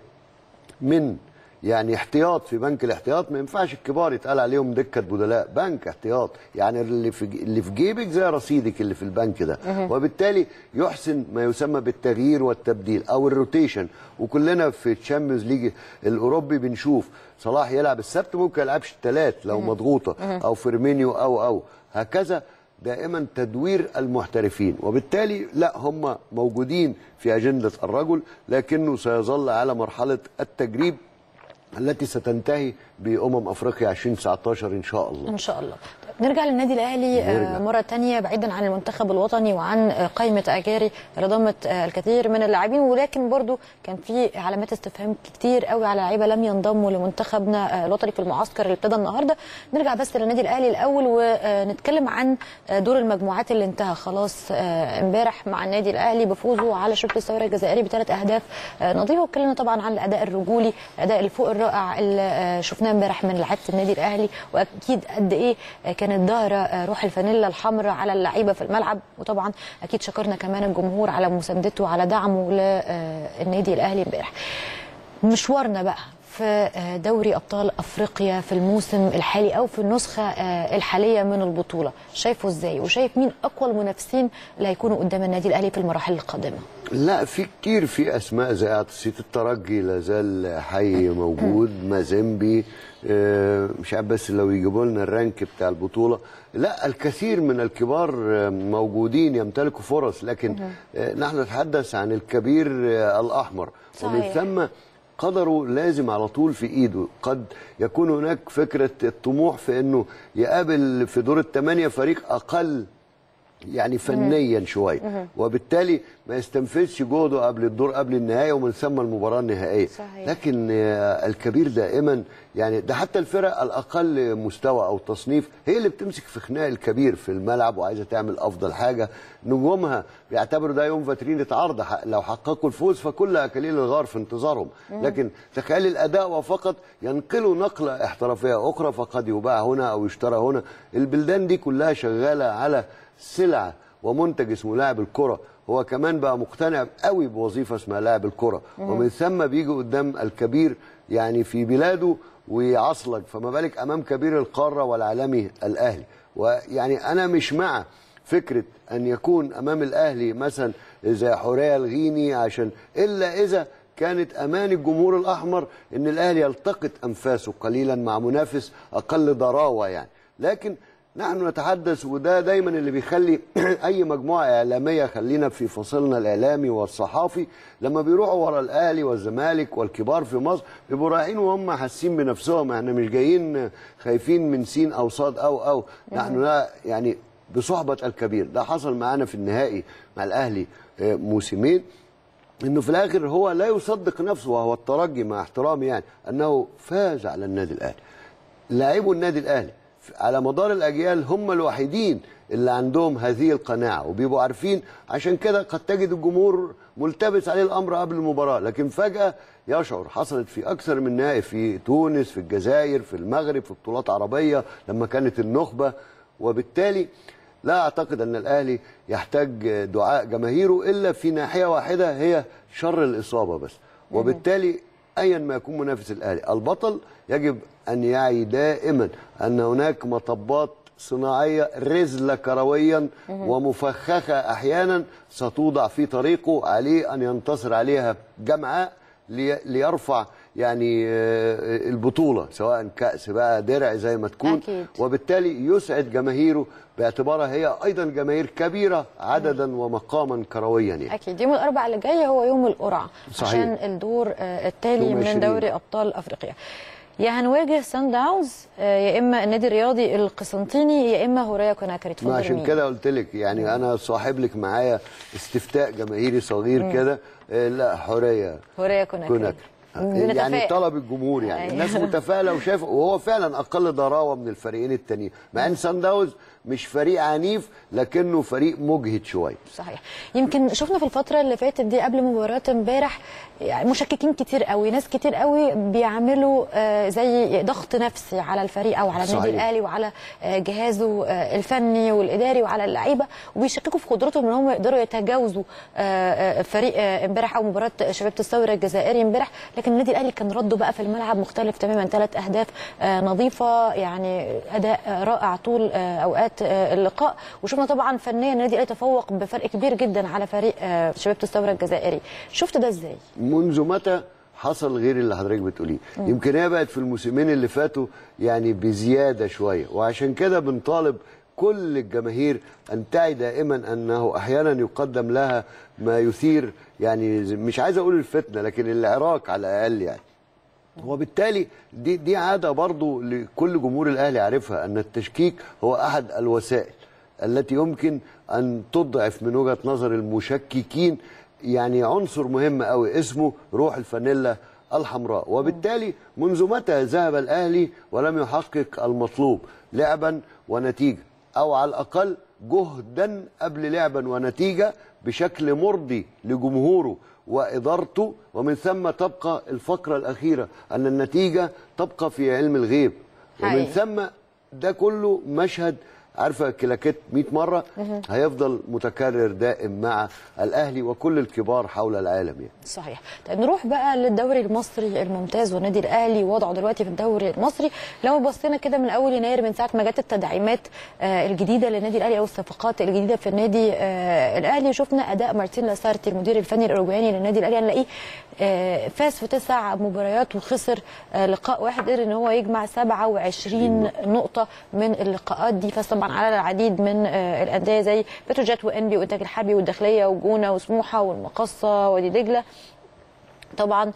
من يعني احتياط في بنك الاحتياط ما ينفعش الكبار يتقال عليهم دكه بدلاء بنك احتياط يعني اللي في اللي في جيبك زي رصيدك اللي في البنك ده وبالتالي يحسن ما يسمى بالتغيير والتبديل او الروتيشن وكلنا في الشامبيونز ليج الاوروبي بنشوف صلاح يلعب السبت ممكن يلعبش الثلاث لو مضغوطه او فيرمينيو او او هكذا دائما تدوير المحترفين وبالتالي لا هم موجودين في أجندة الرجل لكنه سيظل على مرحلة التجريب التي ستنتهي بأمم أفريقيا 2019 إن شاء الله ان شاء الله طيب نرجع للنادي الاهلي نرجع. آه، مره تانية بعيدا عن المنتخب الوطني وعن آه، قائمه اجاري لضمت آه، الكثير من اللاعبين ولكن برضو كان في علامات استفهام كتير قوي على لعيبه لم ينضموا لمنتخبنا آه، الوطني في المعسكر اللي ابتدى النهارده نرجع بس للنادي الاهلي الاول ونتكلم عن آه، دور المجموعات اللي انتهى خلاص آه، امبارح مع النادي الاهلي بفوزه على شبل الثوره الجزائري بثلاث اهداف آه، نظيفه واتكلمنا طبعا عن الاداء الرجولي الاداء الفوق الرائع اللي آه، شفناه امبارح من لعيبه النادي الاهلي واكيد قد ايه آه، كانت ظاهره آه، روح الفانيلا الحمراء على اللعيبه في الملعب وطبعا اكيد شكرنا كمان الجمهور على مساندته وعلى دعمه للنادي الاهلي امبارح مشوارنا بقى في آه، دوري ابطال افريقيا في الموسم الحالي او في النسخه آه، الحاليه من البطوله شايفه ازاي وشايف مين اقوى المنافسين اللي هيكونوا قدام النادي الاهلي في المراحل القادمه لا في كتير في اسماء زي عطسية الترجي لا زال حي موجود مازيمبي آه، مش عارف بس لو يجيبوا لنا الرانك بتاع البطوله لا الكثير من الكبار آه، موجودين يمتلكوا فرص لكن آه، نحن نتحدث عن الكبير آه، الاحمر ومن صحيح. ثم قدره لازم على طول في ايده قد يكون هناك فكره الطموح في انه يقابل في دور الثمانيه فريق اقل يعني فنيا شويه وبالتالي ما يستنفذش جهده قبل الدور قبل النهايه ومن ثم المباراه النهائيه صحيح. لكن آه، الكبير دائما يعني ده حتى الفرق الاقل مستوى او تصنيف هي اللي بتمسك في خناق الكبير في الملعب وعايزه تعمل افضل حاجه نجومها بيعتبروا ده يوم فاترينة عرض ح- لو حققوا الفوز فكل اكاليل الغار في انتظارهم لكن تخيل الاداء وفقط ينقلوا نقله احترافيه اخرى فقد يباع هنا او يشترى هنا البلدان دي كلها شغاله على سلعه ومنتج اسمه لاعب الكره هو كمان بقى مقتنع قوي بوظيفه اسمها لاعب الكره ومن ثم بيجي قدام الكبير يعني في بلاده ويعصلك فما بالك امام كبير القاره والعالمي الاهلي ويعني انا مش مع فكره ان يكون امام الاهلي مثلا زي حوريه الغيني عشان الا اذا كانت امان الجمهور الاحمر ان الاهلي يلتقط انفاسه قليلا مع منافس اقل ضراوه يعني لكن نحن نتحدث وده دايما اللي بيخلي اي مجموعه اعلاميه خلينا في فصلنا الاعلامي والصحافي لما بيروحوا ورا الاهلي والزمالك والكبار في مصر بيبقوا رايحين وهم حاسين بنفسهم احنا مش جايين خايفين من سين او صاد او او نحن لا يعني بصحبه الكبير ده حصل معانا في النهائي مع الاهلي آه، موسمين انه في الاخر هو لا يصدق نفسه وهو الترجي مع احترامي يعني انه فاز على النادي الاهلي لاعبو النادي الاهلي على مدار الاجيال هم الوحيدين اللي عندهم هذه القناعه وبيبقوا عارفين عشان كده قد تجد الجمهور ملتبس عليه الامر قبل المباراه لكن فجاه يشعر حصلت في اكثر من نهائي في تونس في الجزائر في المغرب في بطولات عربيه لما كانت النخبه وبالتالي لا اعتقد ان الاهلي يحتاج دعاء جماهيره الا في ناحيه واحده هي شر الاصابه بس وبالتالي ايا ما يكون منافس الاهلي البطل يجب ان يعي دائما ان هناك مطبات صناعيه رزله كرويا ومفخخه احيانا ستوضع في طريقه عليه ان ينتصر عليها جمعاء لي- ليرفع يعني آه، البطوله سواء كاس بقى درع زي ما تكون أكيد. وبالتالي يسعد جماهيره باعتبارها هي ايضا جماهير كبيره عددا ومقاما كرويا يعني اكيد يوم الاربعاء اللي جاي هو يوم القرعه صحيح. عشان الدور آه، التالي يوم من 20. دوري ابطال افريقيا يا هنواجه سان داونز آه، يا اما النادي الرياضي القسنطيني يا اما هوريا كوناكري ما تفضل عشان مين؟ كده قلت لك يعني انا صاحب لك معايا استفتاء جماهيري صغير كده آه، لا حوريه هوريا كوناكري كوناك بنتفائل. يعني طلب الجمهور يعني أيوة. الناس متفائله وشايفه وهو فعلا اقل ضراوه من الفريقين التانيين مع ان سان داونز مش فريق عنيف لكنه فريق مجهد شويه صحيح يمكن شفنا في الفتره اللي فاتت دي قبل مباراه امبارح يعني مشككين كتير قوي ناس كتير قوي بيعملوا آه، زي ضغط نفسي على الفريق او على النادي صحيح. الاهلي وعلى آه، جهازه آه، الفني والاداري وعلى اللعيبه وبيشككوا في قدرتهم ان هم يقدروا يتجاوزوا آه، آه، فريق آه، امبارح او مباراه شباب الثوره الجزائري امبارح لكن النادي الاهلي كان رده بقى في الملعب مختلف تماما ثلاث اهداف آه، نظيفه يعني اداء آه، رائع طول آه، اوقات آه، اللقاء وشفنا طبعا فنيا النادي الاهلي تفوق بفرق كبير جدا على فريق آه، شباب الثوره الجزائري شفت ده ازاي منذ متى حصل غير اللي حضرتك بتقوليه يمكن هي بقت في الموسمين اللي فاتوا يعني بزياده شويه وعشان كده بنطالب كل الجماهير ان تعي دائما انه احيانا يقدم لها ما يثير يعني زي- مش عايز اقول الفتنه لكن العراك على الاقل يعني وبالتالي دي دي عاده برضو لكل جمهور الاهلي عارفها ان التشكيك هو احد الوسائل التي يمكن ان تضعف من وجهه نظر المشككين يعني عنصر مهم قوي اسمه روح الفانيلا الحمراء وبالتالي منذ متى ذهب الاهلي ولم يحقق المطلوب لعبا ونتيجه او على الاقل جهدا قبل لعبا ونتيجه بشكل مرضي لجمهوره وادارته ومن ثم تبقى الفقره الاخيره ان النتيجه تبقى في علم الغيب ومن حقيقي. ثم ده كله مشهد عارفه كلاكيت 100 مره مهم. هيفضل متكرر دائم مع الاهلي وكل الكبار حول العالم يعني صحيح طيب نروح بقى للدوري المصري الممتاز والنادي الاهلي وضعه دلوقتي في الدوري المصري لو بصينا كده من اول يناير من ساعه ما جت التدعيمات آه، الجديده للنادي الاهلي او الصفقات الجديده في النادي آه، الاهلي شفنا اداء مارتين لاسارتي المدير الفني الاوروجواني للنادي الاهلي هنلاقيه آه، فاز في تسع مباريات وخسر آه، لقاء واحد قدر ان هو يجمع 27 نقطه من اللقاءات دي فاز طبعا على العديد من آه، الانديه زي بتروجيت وانبي والانتاج الحربي والداخليه وجونه وسموحه والمقصه وادي دجله طبعا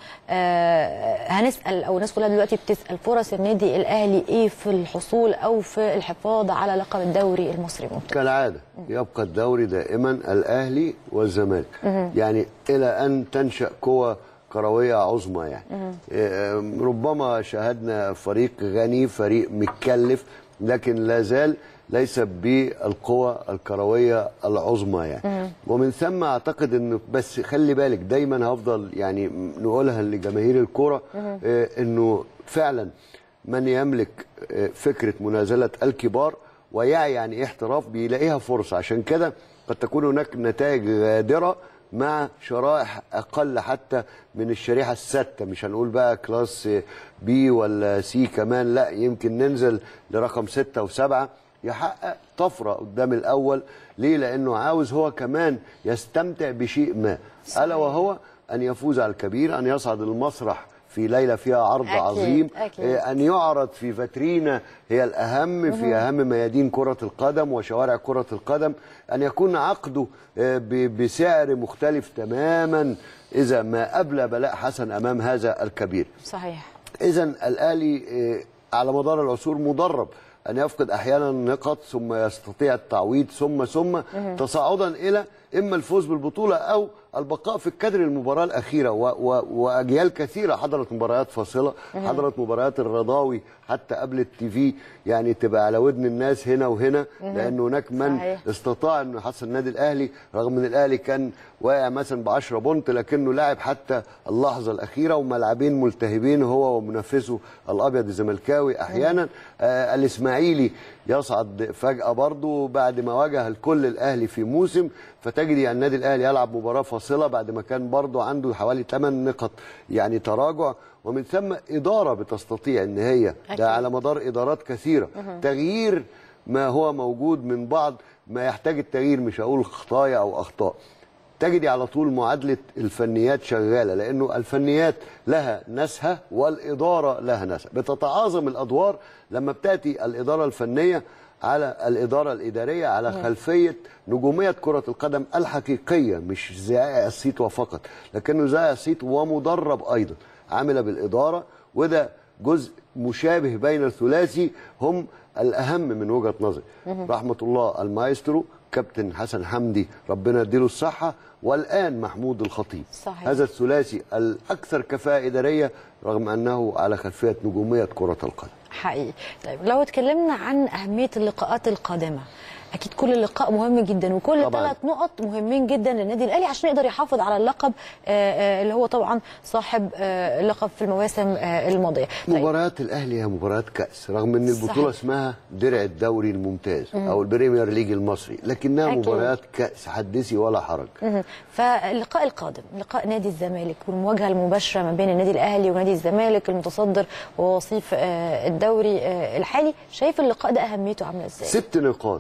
آه هنسال او الناس كلها دلوقتي بتسال فرص النادي الاهلي ايه في الحصول او في الحفاظ على لقب الدوري المصري الممتاز كالعاده يبقى الدوري دائما الاهلي والزمالك مهم. يعني الى ان تنشا قوى كرويه عظمى يعني مهم. آه، ربما شاهدنا فريق غني فريق متكلف لكن لا زال ليس بالقوى الكرويه العظمى يعني مم. ومن ثم اعتقد انه بس خلي بالك دايما هفضل يعني نقولها لجماهير الكوره مهم. آه، انه فعلا من يملك آه، فكره منازله الكبار ويعي يعني ايه احتراف بيلاقيها فرصه عشان كده قد تكون هناك نتائج غادره مع شرائح اقل حتى من الشريحه السادسه مش هنقول بقى كلاس بي ولا سي كمان لا يمكن ننزل لرقم ستة وسبعة يحقق طفره قدام الاول ليه لانه عاوز هو كمان يستمتع بشيء ما الا وهو ان يفوز على الكبير ان يصعد المسرح في ليله فيها عرض أكيد، عظيم أكيد. آه، ان يعرض في فاترينا هي الاهم في مهم. اهم ميادين كره القدم وشوارع كره القدم ان يكون عقده آه، ب- بسعر مختلف تماما اذا ما ابلى بلاء حسن امام هذا الكبير صحيح اذا الاهلي آه، على مدار العصور مدرب ان يفقد احيانا نقط ثم يستطيع التعويض ثم ثم مهم. تصاعدا الى اما الفوز بالبطوله او البقاء في الكادر المباراه الاخيره و و واجيال كثيره حضرت مباريات فاصله مهم. حضرت مباريات الرضاوي حتى قبل التي في يعني تبقى على ودن الناس هنا وهنا مهم. لان هناك من صحيح. استطاع انه يحصل النادي الاهلي رغم ان الاهلي كان واقع مثلا ب 10 بونت لكنه لعب حتى اللحظه الاخيره وملعبين ملتهبين هو ومنافسه الابيض الزملكاوي احيانا آه الاسماعيلي يصعد فجاه برضه بعد ما واجه الكل الاهلي في موسم فتجد يعني النادي الاهلي يلعب مباراه فاصله بعد ما كان برضه عنده حوالي 8 نقط يعني تراجع ومن ثم اداره بتستطيع ان هي أكيد. ده على مدار ادارات كثيره مهم. تغيير ما هو موجود من بعض ما يحتاج التغيير مش هقول خطايا او اخطاء تجدي على طول معادله الفنيات شغاله لانه الفنيات لها ناسها والاداره لها ناسها بتتعاظم الادوار لما بتاتي الاداره الفنيه على الاداره الاداريه على نعم. خلفيه نجوميه كره القدم الحقيقيه مش زائع الصيت وفقط لكنه زائع الصيت ومدرب ايضا عامله بالاداره وده جزء مشابه بين الثلاثي هم الاهم من وجهه نظري مهم. رحمه الله المايسترو كابتن حسن حمدي ربنا يديله الصحه والان محمود الخطيب صحيح. هذا الثلاثي الاكثر كفاءه اداريه رغم انه على خلفيه نجوميه كره القدم حقيقي طيب لو اتكلمنا عن اهميه اللقاءات القادمه اكيد كل لقاء مهم جدا وكل طبعاً. ثلاث نقط مهمين جدا للنادي الاهلي عشان يقدر يحافظ على اللقب آه، آه، اللي هو طبعا صاحب آه، اللقب في المواسم آه، الماضيه طيب مباريات الاهلي هي مباريات كاس رغم ان البطوله صحيح. اسمها درع الدوري الممتاز مم. او البريمير ليج المصري لكنها أكيد. مباريات كاس حدثي ولا حرج مهم. فاللقاء القادم لقاء نادي الزمالك والمواجهه المباشره ما بين النادي الاهلي ونادي الزمالك المتصدر ووصيف آه، الدوري آه، الحالي شايف اللقاء ده اهميته عامله ازاي ست نقاط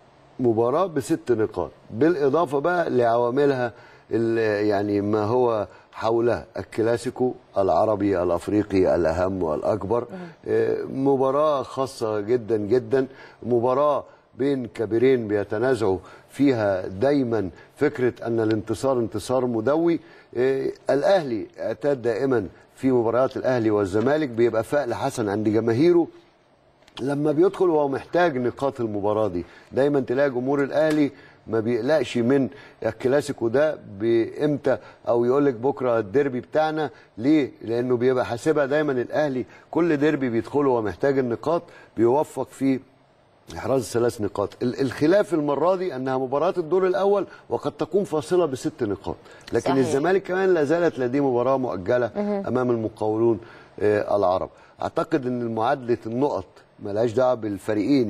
مباراة بست نقاط بالإضافة بقى لعواملها ال- يعني ما هو حولها الكلاسيكو العربي الأفريقي الأهم والأكبر آه، مباراة خاصة جدا جدا مباراة بين كبيرين بيتنازعوا فيها دايما فكرة أن الانتصار انتصار مدوي آه، الأهلي اعتاد دائما في مباريات الأهلي والزمالك بيبقى فأل حسن عند جماهيره لما بيدخل وهو محتاج نقاط المباراه دي دايما تلاقي جمهور الاهلي ما بيقلقش من الكلاسيكو ده بامتى او يقول لك بكره الديربي بتاعنا ليه لانه بيبقى حاسبها دايما الاهلي كل ديربي بيدخله وهو محتاج النقاط بيوفق في احراز ثلاث نقاط ال- الخلاف المره دي انها مباراه الدور الاول وقد تكون فاصله بست نقاط لكن صحيح. الزمالك كمان لا زالت لديه مباراه مؤجله مهم. امام المقاولون آه، العرب اعتقد ان معادله النقط ملهاش دعوه بالفريقين يعني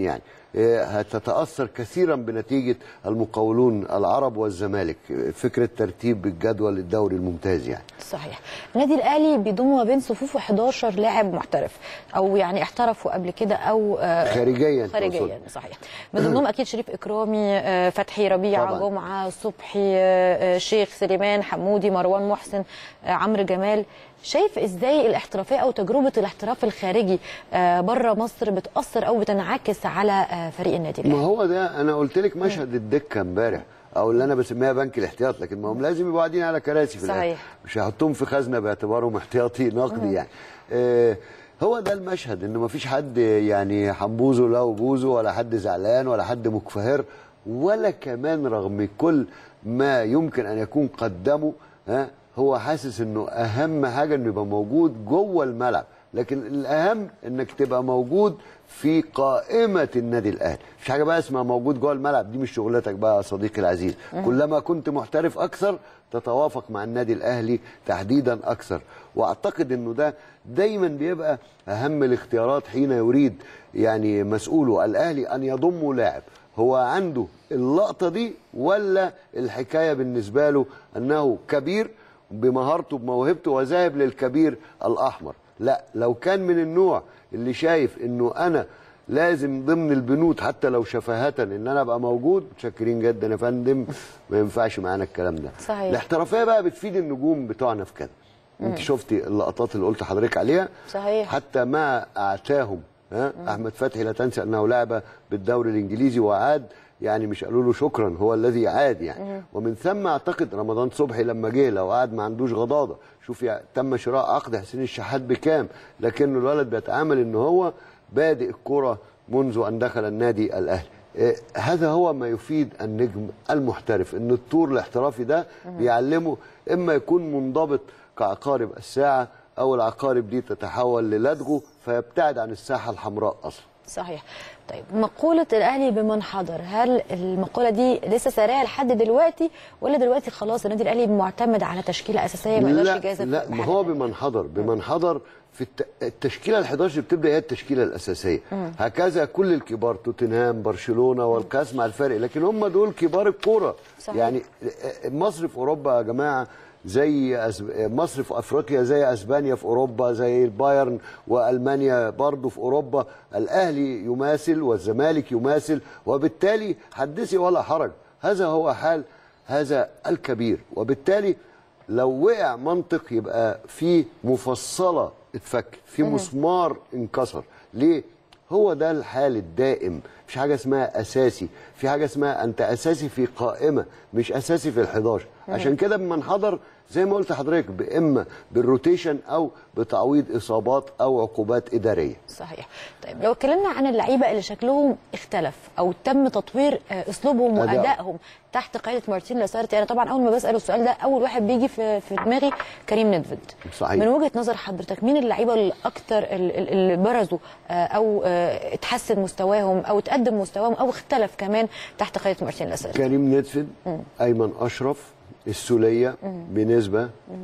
آه، هتتاثر كثيرا بنتيجه المقاولون العرب والزمالك آه، فكره ترتيب الجدول الدوري الممتاز يعني صحيح النادي الاهلي بيضم ما بين صفوفه 11 لاعب محترف او يعني احترفوا قبل كده او آه، خارجياً خارجيا تقصد. صحيح من ضمنهم اكيد شريف اكرامي آه، فتحي ربيعه طبعاً. جمعه صبحي آه، آه، شيخ سليمان حمودي مروان محسن آه، عمرو جمال شايف ازاي الاحترافيه او تجربه الاحتراف الخارجي بره مصر بتاثر او بتنعكس على آه، فريق النادي ما الاهلي هو ده انا قلت لك مشهد الدكه امبارح او اللي انا بسميها بنك الاحتياط لكن ما هم لازم يبقوا قاعدين على كراسي في صحيح. الاخر مش هحطهم في خزنه باعتبارهم احتياطي نقدي يعني آه هو ده المشهد ان ما فيش حد يعني حنبوزه لا وبوزه ولا حد زعلان ولا حد مكفهر ولا كمان رغم كل ما يمكن ان يكون قدمه ها هو حاسس انه اهم حاجه انه يبقى موجود جوه الملعب لكن الاهم انك تبقى موجود في قائمه النادي الاهلي مش حاجه بقى اسمها موجود جوه الملعب دي مش شغلتك بقى يا صديقي العزيز مم. كلما كنت محترف اكثر تتوافق مع النادي الاهلي تحديدا اكثر واعتقد انه ده دايما بيبقى اهم الاختيارات حين يريد يعني مسؤوله الاهلي ان يضم لاعب هو عنده اللقطه دي ولا الحكايه بالنسبه له انه كبير بمهارته بموهبته وذاهب للكبير الاحمر لا لو كان من النوع اللي شايف انه انا لازم ضمن البنود حتى لو شفاهة ان انا ابقى موجود متشكرين جدا يا فندم ما ينفعش معانا الكلام ده صحيح. الاحترافيه بقى بتفيد النجوم بتوعنا في كده انت مم. شفتي اللقطات اللي قلت حضرتك عليها صحيح حتى ما اعتاهم ها احمد فتحي لا تنسى انه لعب بالدوري الانجليزي وعاد يعني مش قالوا له شكرا هو الذي عاد يعني مم. ومن ثم اعتقد رمضان صبحي لما جه لو قعد ما عندوش غضاضه شوف يعني تم شراء عقد حسين الشحات بكام لكنه الولد بيتعامل ان هو بادئ الكره منذ ان دخل النادي الاهلي إيه، هذا هو ما يفيد النجم المحترف ان الطور الاحترافي ده بيعلمه اما يكون منضبط كعقارب الساعه او العقارب دي تتحول للدغه فيبتعد عن الساحه الحمراء اصلا صحيح طيب مقولة الأهلي بمن حضر هل المقولة دي لسه سارية لحد دلوقتي ولا دلوقتي خلاص النادي الأهلي معتمد على تشكيلة أساسية ما يقدرش لا يجازف لا ما هو بمن حضر بمن حضر في الت... التشكيله ال 11 بتبدا هي التشكيله الاساسيه مم. هكذا كل الكبار توتنهام برشلونه والكاس مع الفرق لكن هم دول كبار الكوره صحيح. يعني مصر في اوروبا يا جماعه زي أسب... مصر في افريقيا زي اسبانيا في اوروبا زي البايرن والمانيا برضه في اوروبا الاهلي يماثل والزمالك يماثل وبالتالي حدثي ولا حرج هذا هو حال هذا الكبير وبالتالي لو وقع منطق يبقى في مفصله اتفك في مم. مسمار انكسر ليه هو ده الحال الدائم مش حاجه اسمها اساسي في حاجه اسمها انت اساسي في قائمه مش اساسي في ال11 مم. عشان كده بمن حضر زي ما قلت لحضرتك باما بالروتيشن او بتعويض اصابات او عقوبات اداريه صحيح طيب لو اتكلمنا عن اللعيبة اللي شكلهم اختلف أو تم تطوير آه، أسلوبهم أداء. وأدائهم تحت قيادة مارتين لاسارتي أنا طبعا أول ما بسأل السؤال ده أول واحد بيجي في في دماغي كريم ندفد صحيح. من وجهة نظر حضرتك مين اللعيبة اللي أكتر ال- ال- اللي برزوا آه، أو آه، اتحسن مستواهم أو اتقدم مستواهم أو اختلف كمان تحت قيادة مارتين لاسارتي كريم ندفد مم. ايمن اشرف السوليه مم. بنسبه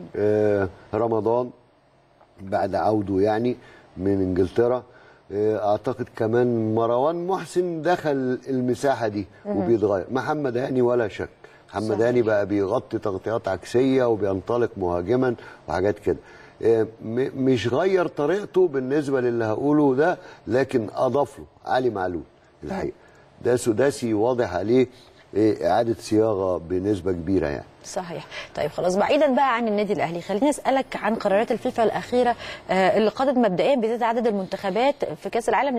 آه رمضان بعد عوده يعني من انجلترا آه اعتقد كمان مروان محسن دخل المساحه دي مم. وبيتغير محمد هاني ولا شك محمد صحيح. هاني بقى بيغطي تغطيات عكسيه وبينطلق مهاجما وحاجات كده آه، م- مش غير طريقته بالنسبه للي هقوله ده لكن اضاف له علي معلول الحقيقه ده سداسي واضح عليه آه، اعاده صياغه بنسبه كبيره يعني صحيح طيب خلاص بعيدا بقى عن النادي الاهلي خليني اسالك عن قرارات الفيفا الاخيره آه، اللي قضت مبدئيا بزياده عدد المنتخبات في كاس العالم ل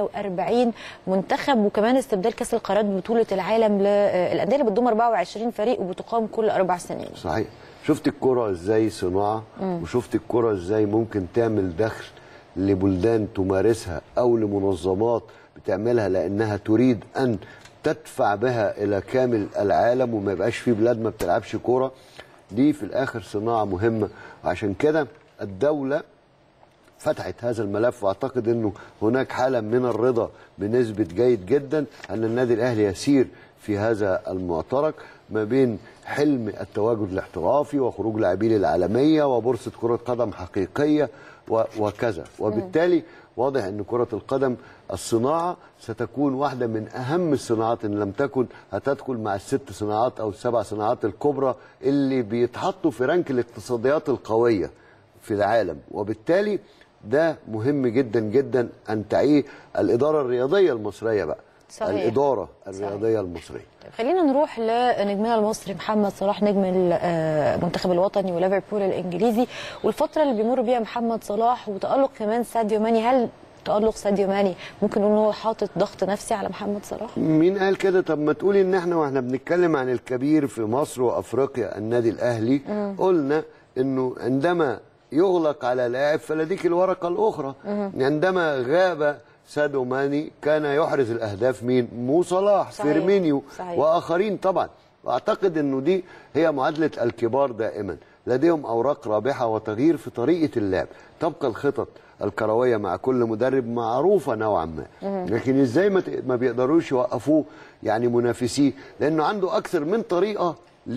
48 منتخب وكمان استبدال كاس القارات ببطوله العالم للانديه اللي بتضم 24 فريق وبتقام كل اربع سنين صحيح شفت الكرة ازاي صناعة مم. وشفت الكرة ازاي ممكن تعمل دخل لبلدان تمارسها او لمنظمات بتعملها لانها تريد ان تدفع بها الى كامل العالم وما يبقاش في بلاد ما بتلعبش كرة دي في الاخر صناعة مهمة وعشان كده الدولة فتحت هذا الملف واعتقد انه هناك حاله من الرضا بنسبه جيد جدا ان النادي الاهلي يسير في هذا المعترك ما بين حلم التواجد الاحترافي وخروج لاعبين العالميه وبورصه كره قدم حقيقيه و- وكذا وبالتالي واضح ان كره القدم الصناعه ستكون واحده من اهم الصناعات ان لم تكن هتدخل مع الست صناعات او السبع صناعات الكبرى اللي بيتحطوا في رانك الاقتصاديات القويه في العالم وبالتالي ده مهم جدا جدا ان تعيه الاداره الرياضيه المصريه بقى صحيح. الاداره الرياضيه المصريه طيب خلينا نروح لنجمنا المصري محمد صلاح نجم المنتخب الوطني وليفربول الانجليزي والفتره اللي بيمر بيها محمد صلاح وتالق كمان ساديو ماني هل تالق ساديو ماني ممكن نقول ان هو حاطط ضغط نفسي على محمد صلاح؟ مين قال كده طب ما تقولي ان احنا واحنا بنتكلم عن الكبير في مصر وافريقيا النادي الاهلي مم. قلنا انه عندما يغلق على لاعب فلديك الورقه الاخرى مم. عندما غاب سادو ماني كان يحرز الاهداف مين مو صلاح صحيح. فيرمينيو صحيح. واخرين طبعا واعتقد انه دي هي معادله الكبار دائما لديهم اوراق رابحه وتغيير في طريقه اللعب تبقى الخطط الكرويه مع كل مدرب معروفه نوعا ما مم. لكن ازاي ما ت- ما بيقدروش يوقفوه يعني منافسيه لانه عنده اكثر من طريقه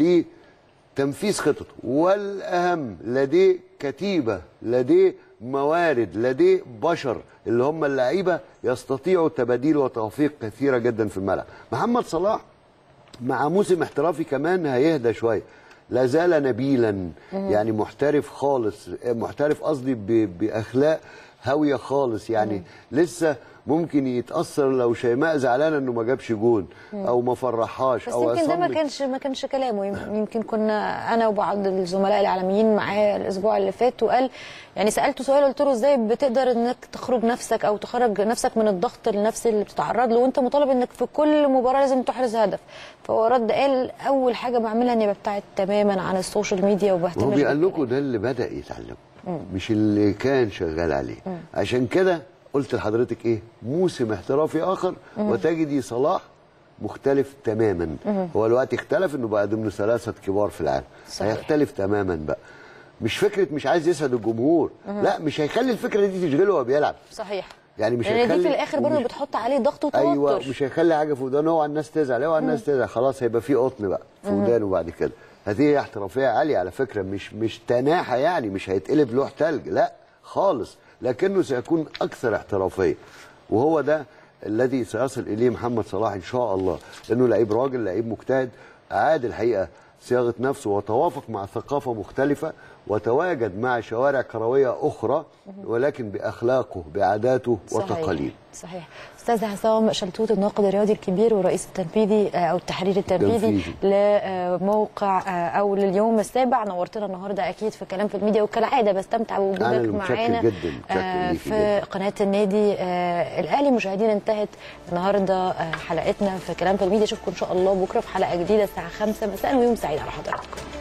لتنفيذ خططه والاهم لديه كتيبه لديه موارد لديه بشر اللي هم اللعيبه يستطيعوا تباديل وتوفيق كثيره جدا في الملعب محمد صلاح مع موسم احترافي كمان هيهدى شويه لا زال نبيلا مم. يعني محترف خالص محترف قصدي ب- باخلاق هاويه خالص يعني لسه ممكن يتاثر لو شيماء زعلانه انه ما جابش جون مم. او ما فرحهاش بس او يمكن ده ما أصمت. كانش ما كانش كلامه يم- يمكن كنا انا وبعض الزملاء العالميين معاه الاسبوع اللي فات وقال يعني سالته سؤال قلت له ازاي بتقدر انك تخرج نفسك او تخرج نفسك من الضغط النفسي اللي بتتعرض له وانت مطالب انك في كل مباراه لازم تحرز هدف فهو رد قال اول حاجه بعملها اني ببتعد تماما عن السوشيال ميديا هو وبهتم بيقول لكم ده اللي بدا يتعلمه مش اللي كان شغال عليه مم. عشان كده قلت لحضرتك ايه موسم احترافي اخر مم. وتجدي صلاح مختلف تماما مم. هو الوقت اختلف انه بقى ضمن ثلاثه كبار في العالم صحيح. هيختلف تماما بقى مش فكره مش عايز يسعد الجمهور مم. لا مش هيخلي الفكره دي تشغله وهو بيلعب صحيح يعني مش لان دي هيخلي في الاخر برضه ومش- بتحط عليه ضغط وتوتر ايوه مش هيخلي حاجه في ودانه اوعى الناس تزعل اوعى الناس تزعل خلاص هيبقى في قطن بقى في مم. ودانه بعد كده هذه هي احترافيه عاليه على فكره مش مش تناحه يعني مش هيتقلب لوح تلج لا خالص لكنه سيكون اكثر احترافيه وهو ده الذي سيصل اليه محمد صلاح ان شاء الله لانه لعيب راجل لعيب مجتهد عاد الحقيقه صياغه نفسه وتوافق مع ثقافه مختلفه وتواجد مع شوارع كرويه اخرى ولكن باخلاقه بعاداته صحيح. وتقاليده صحيح استاذ عصام شلتوت الناقد الرياضي الكبير والرئيس التنفيذي آه، او التحرير التنفيذي تنفيذي. لموقع آه، او لليوم السابع نورتنا النهارده اكيد في كلام في الميديا وكالعاده بستمتع أنا بوجودك اللي متشكر معانا جداً، متشكر آه، ليكي في جداً. قناه النادي آه، الاهلي مشاهدينا انتهت النهارده آه، حلقتنا في كلام في الميديا اشوفكم ان شاء الله بكره في حلقه جديده الساعه 5 مساء ويوم سعيد على حضراتكم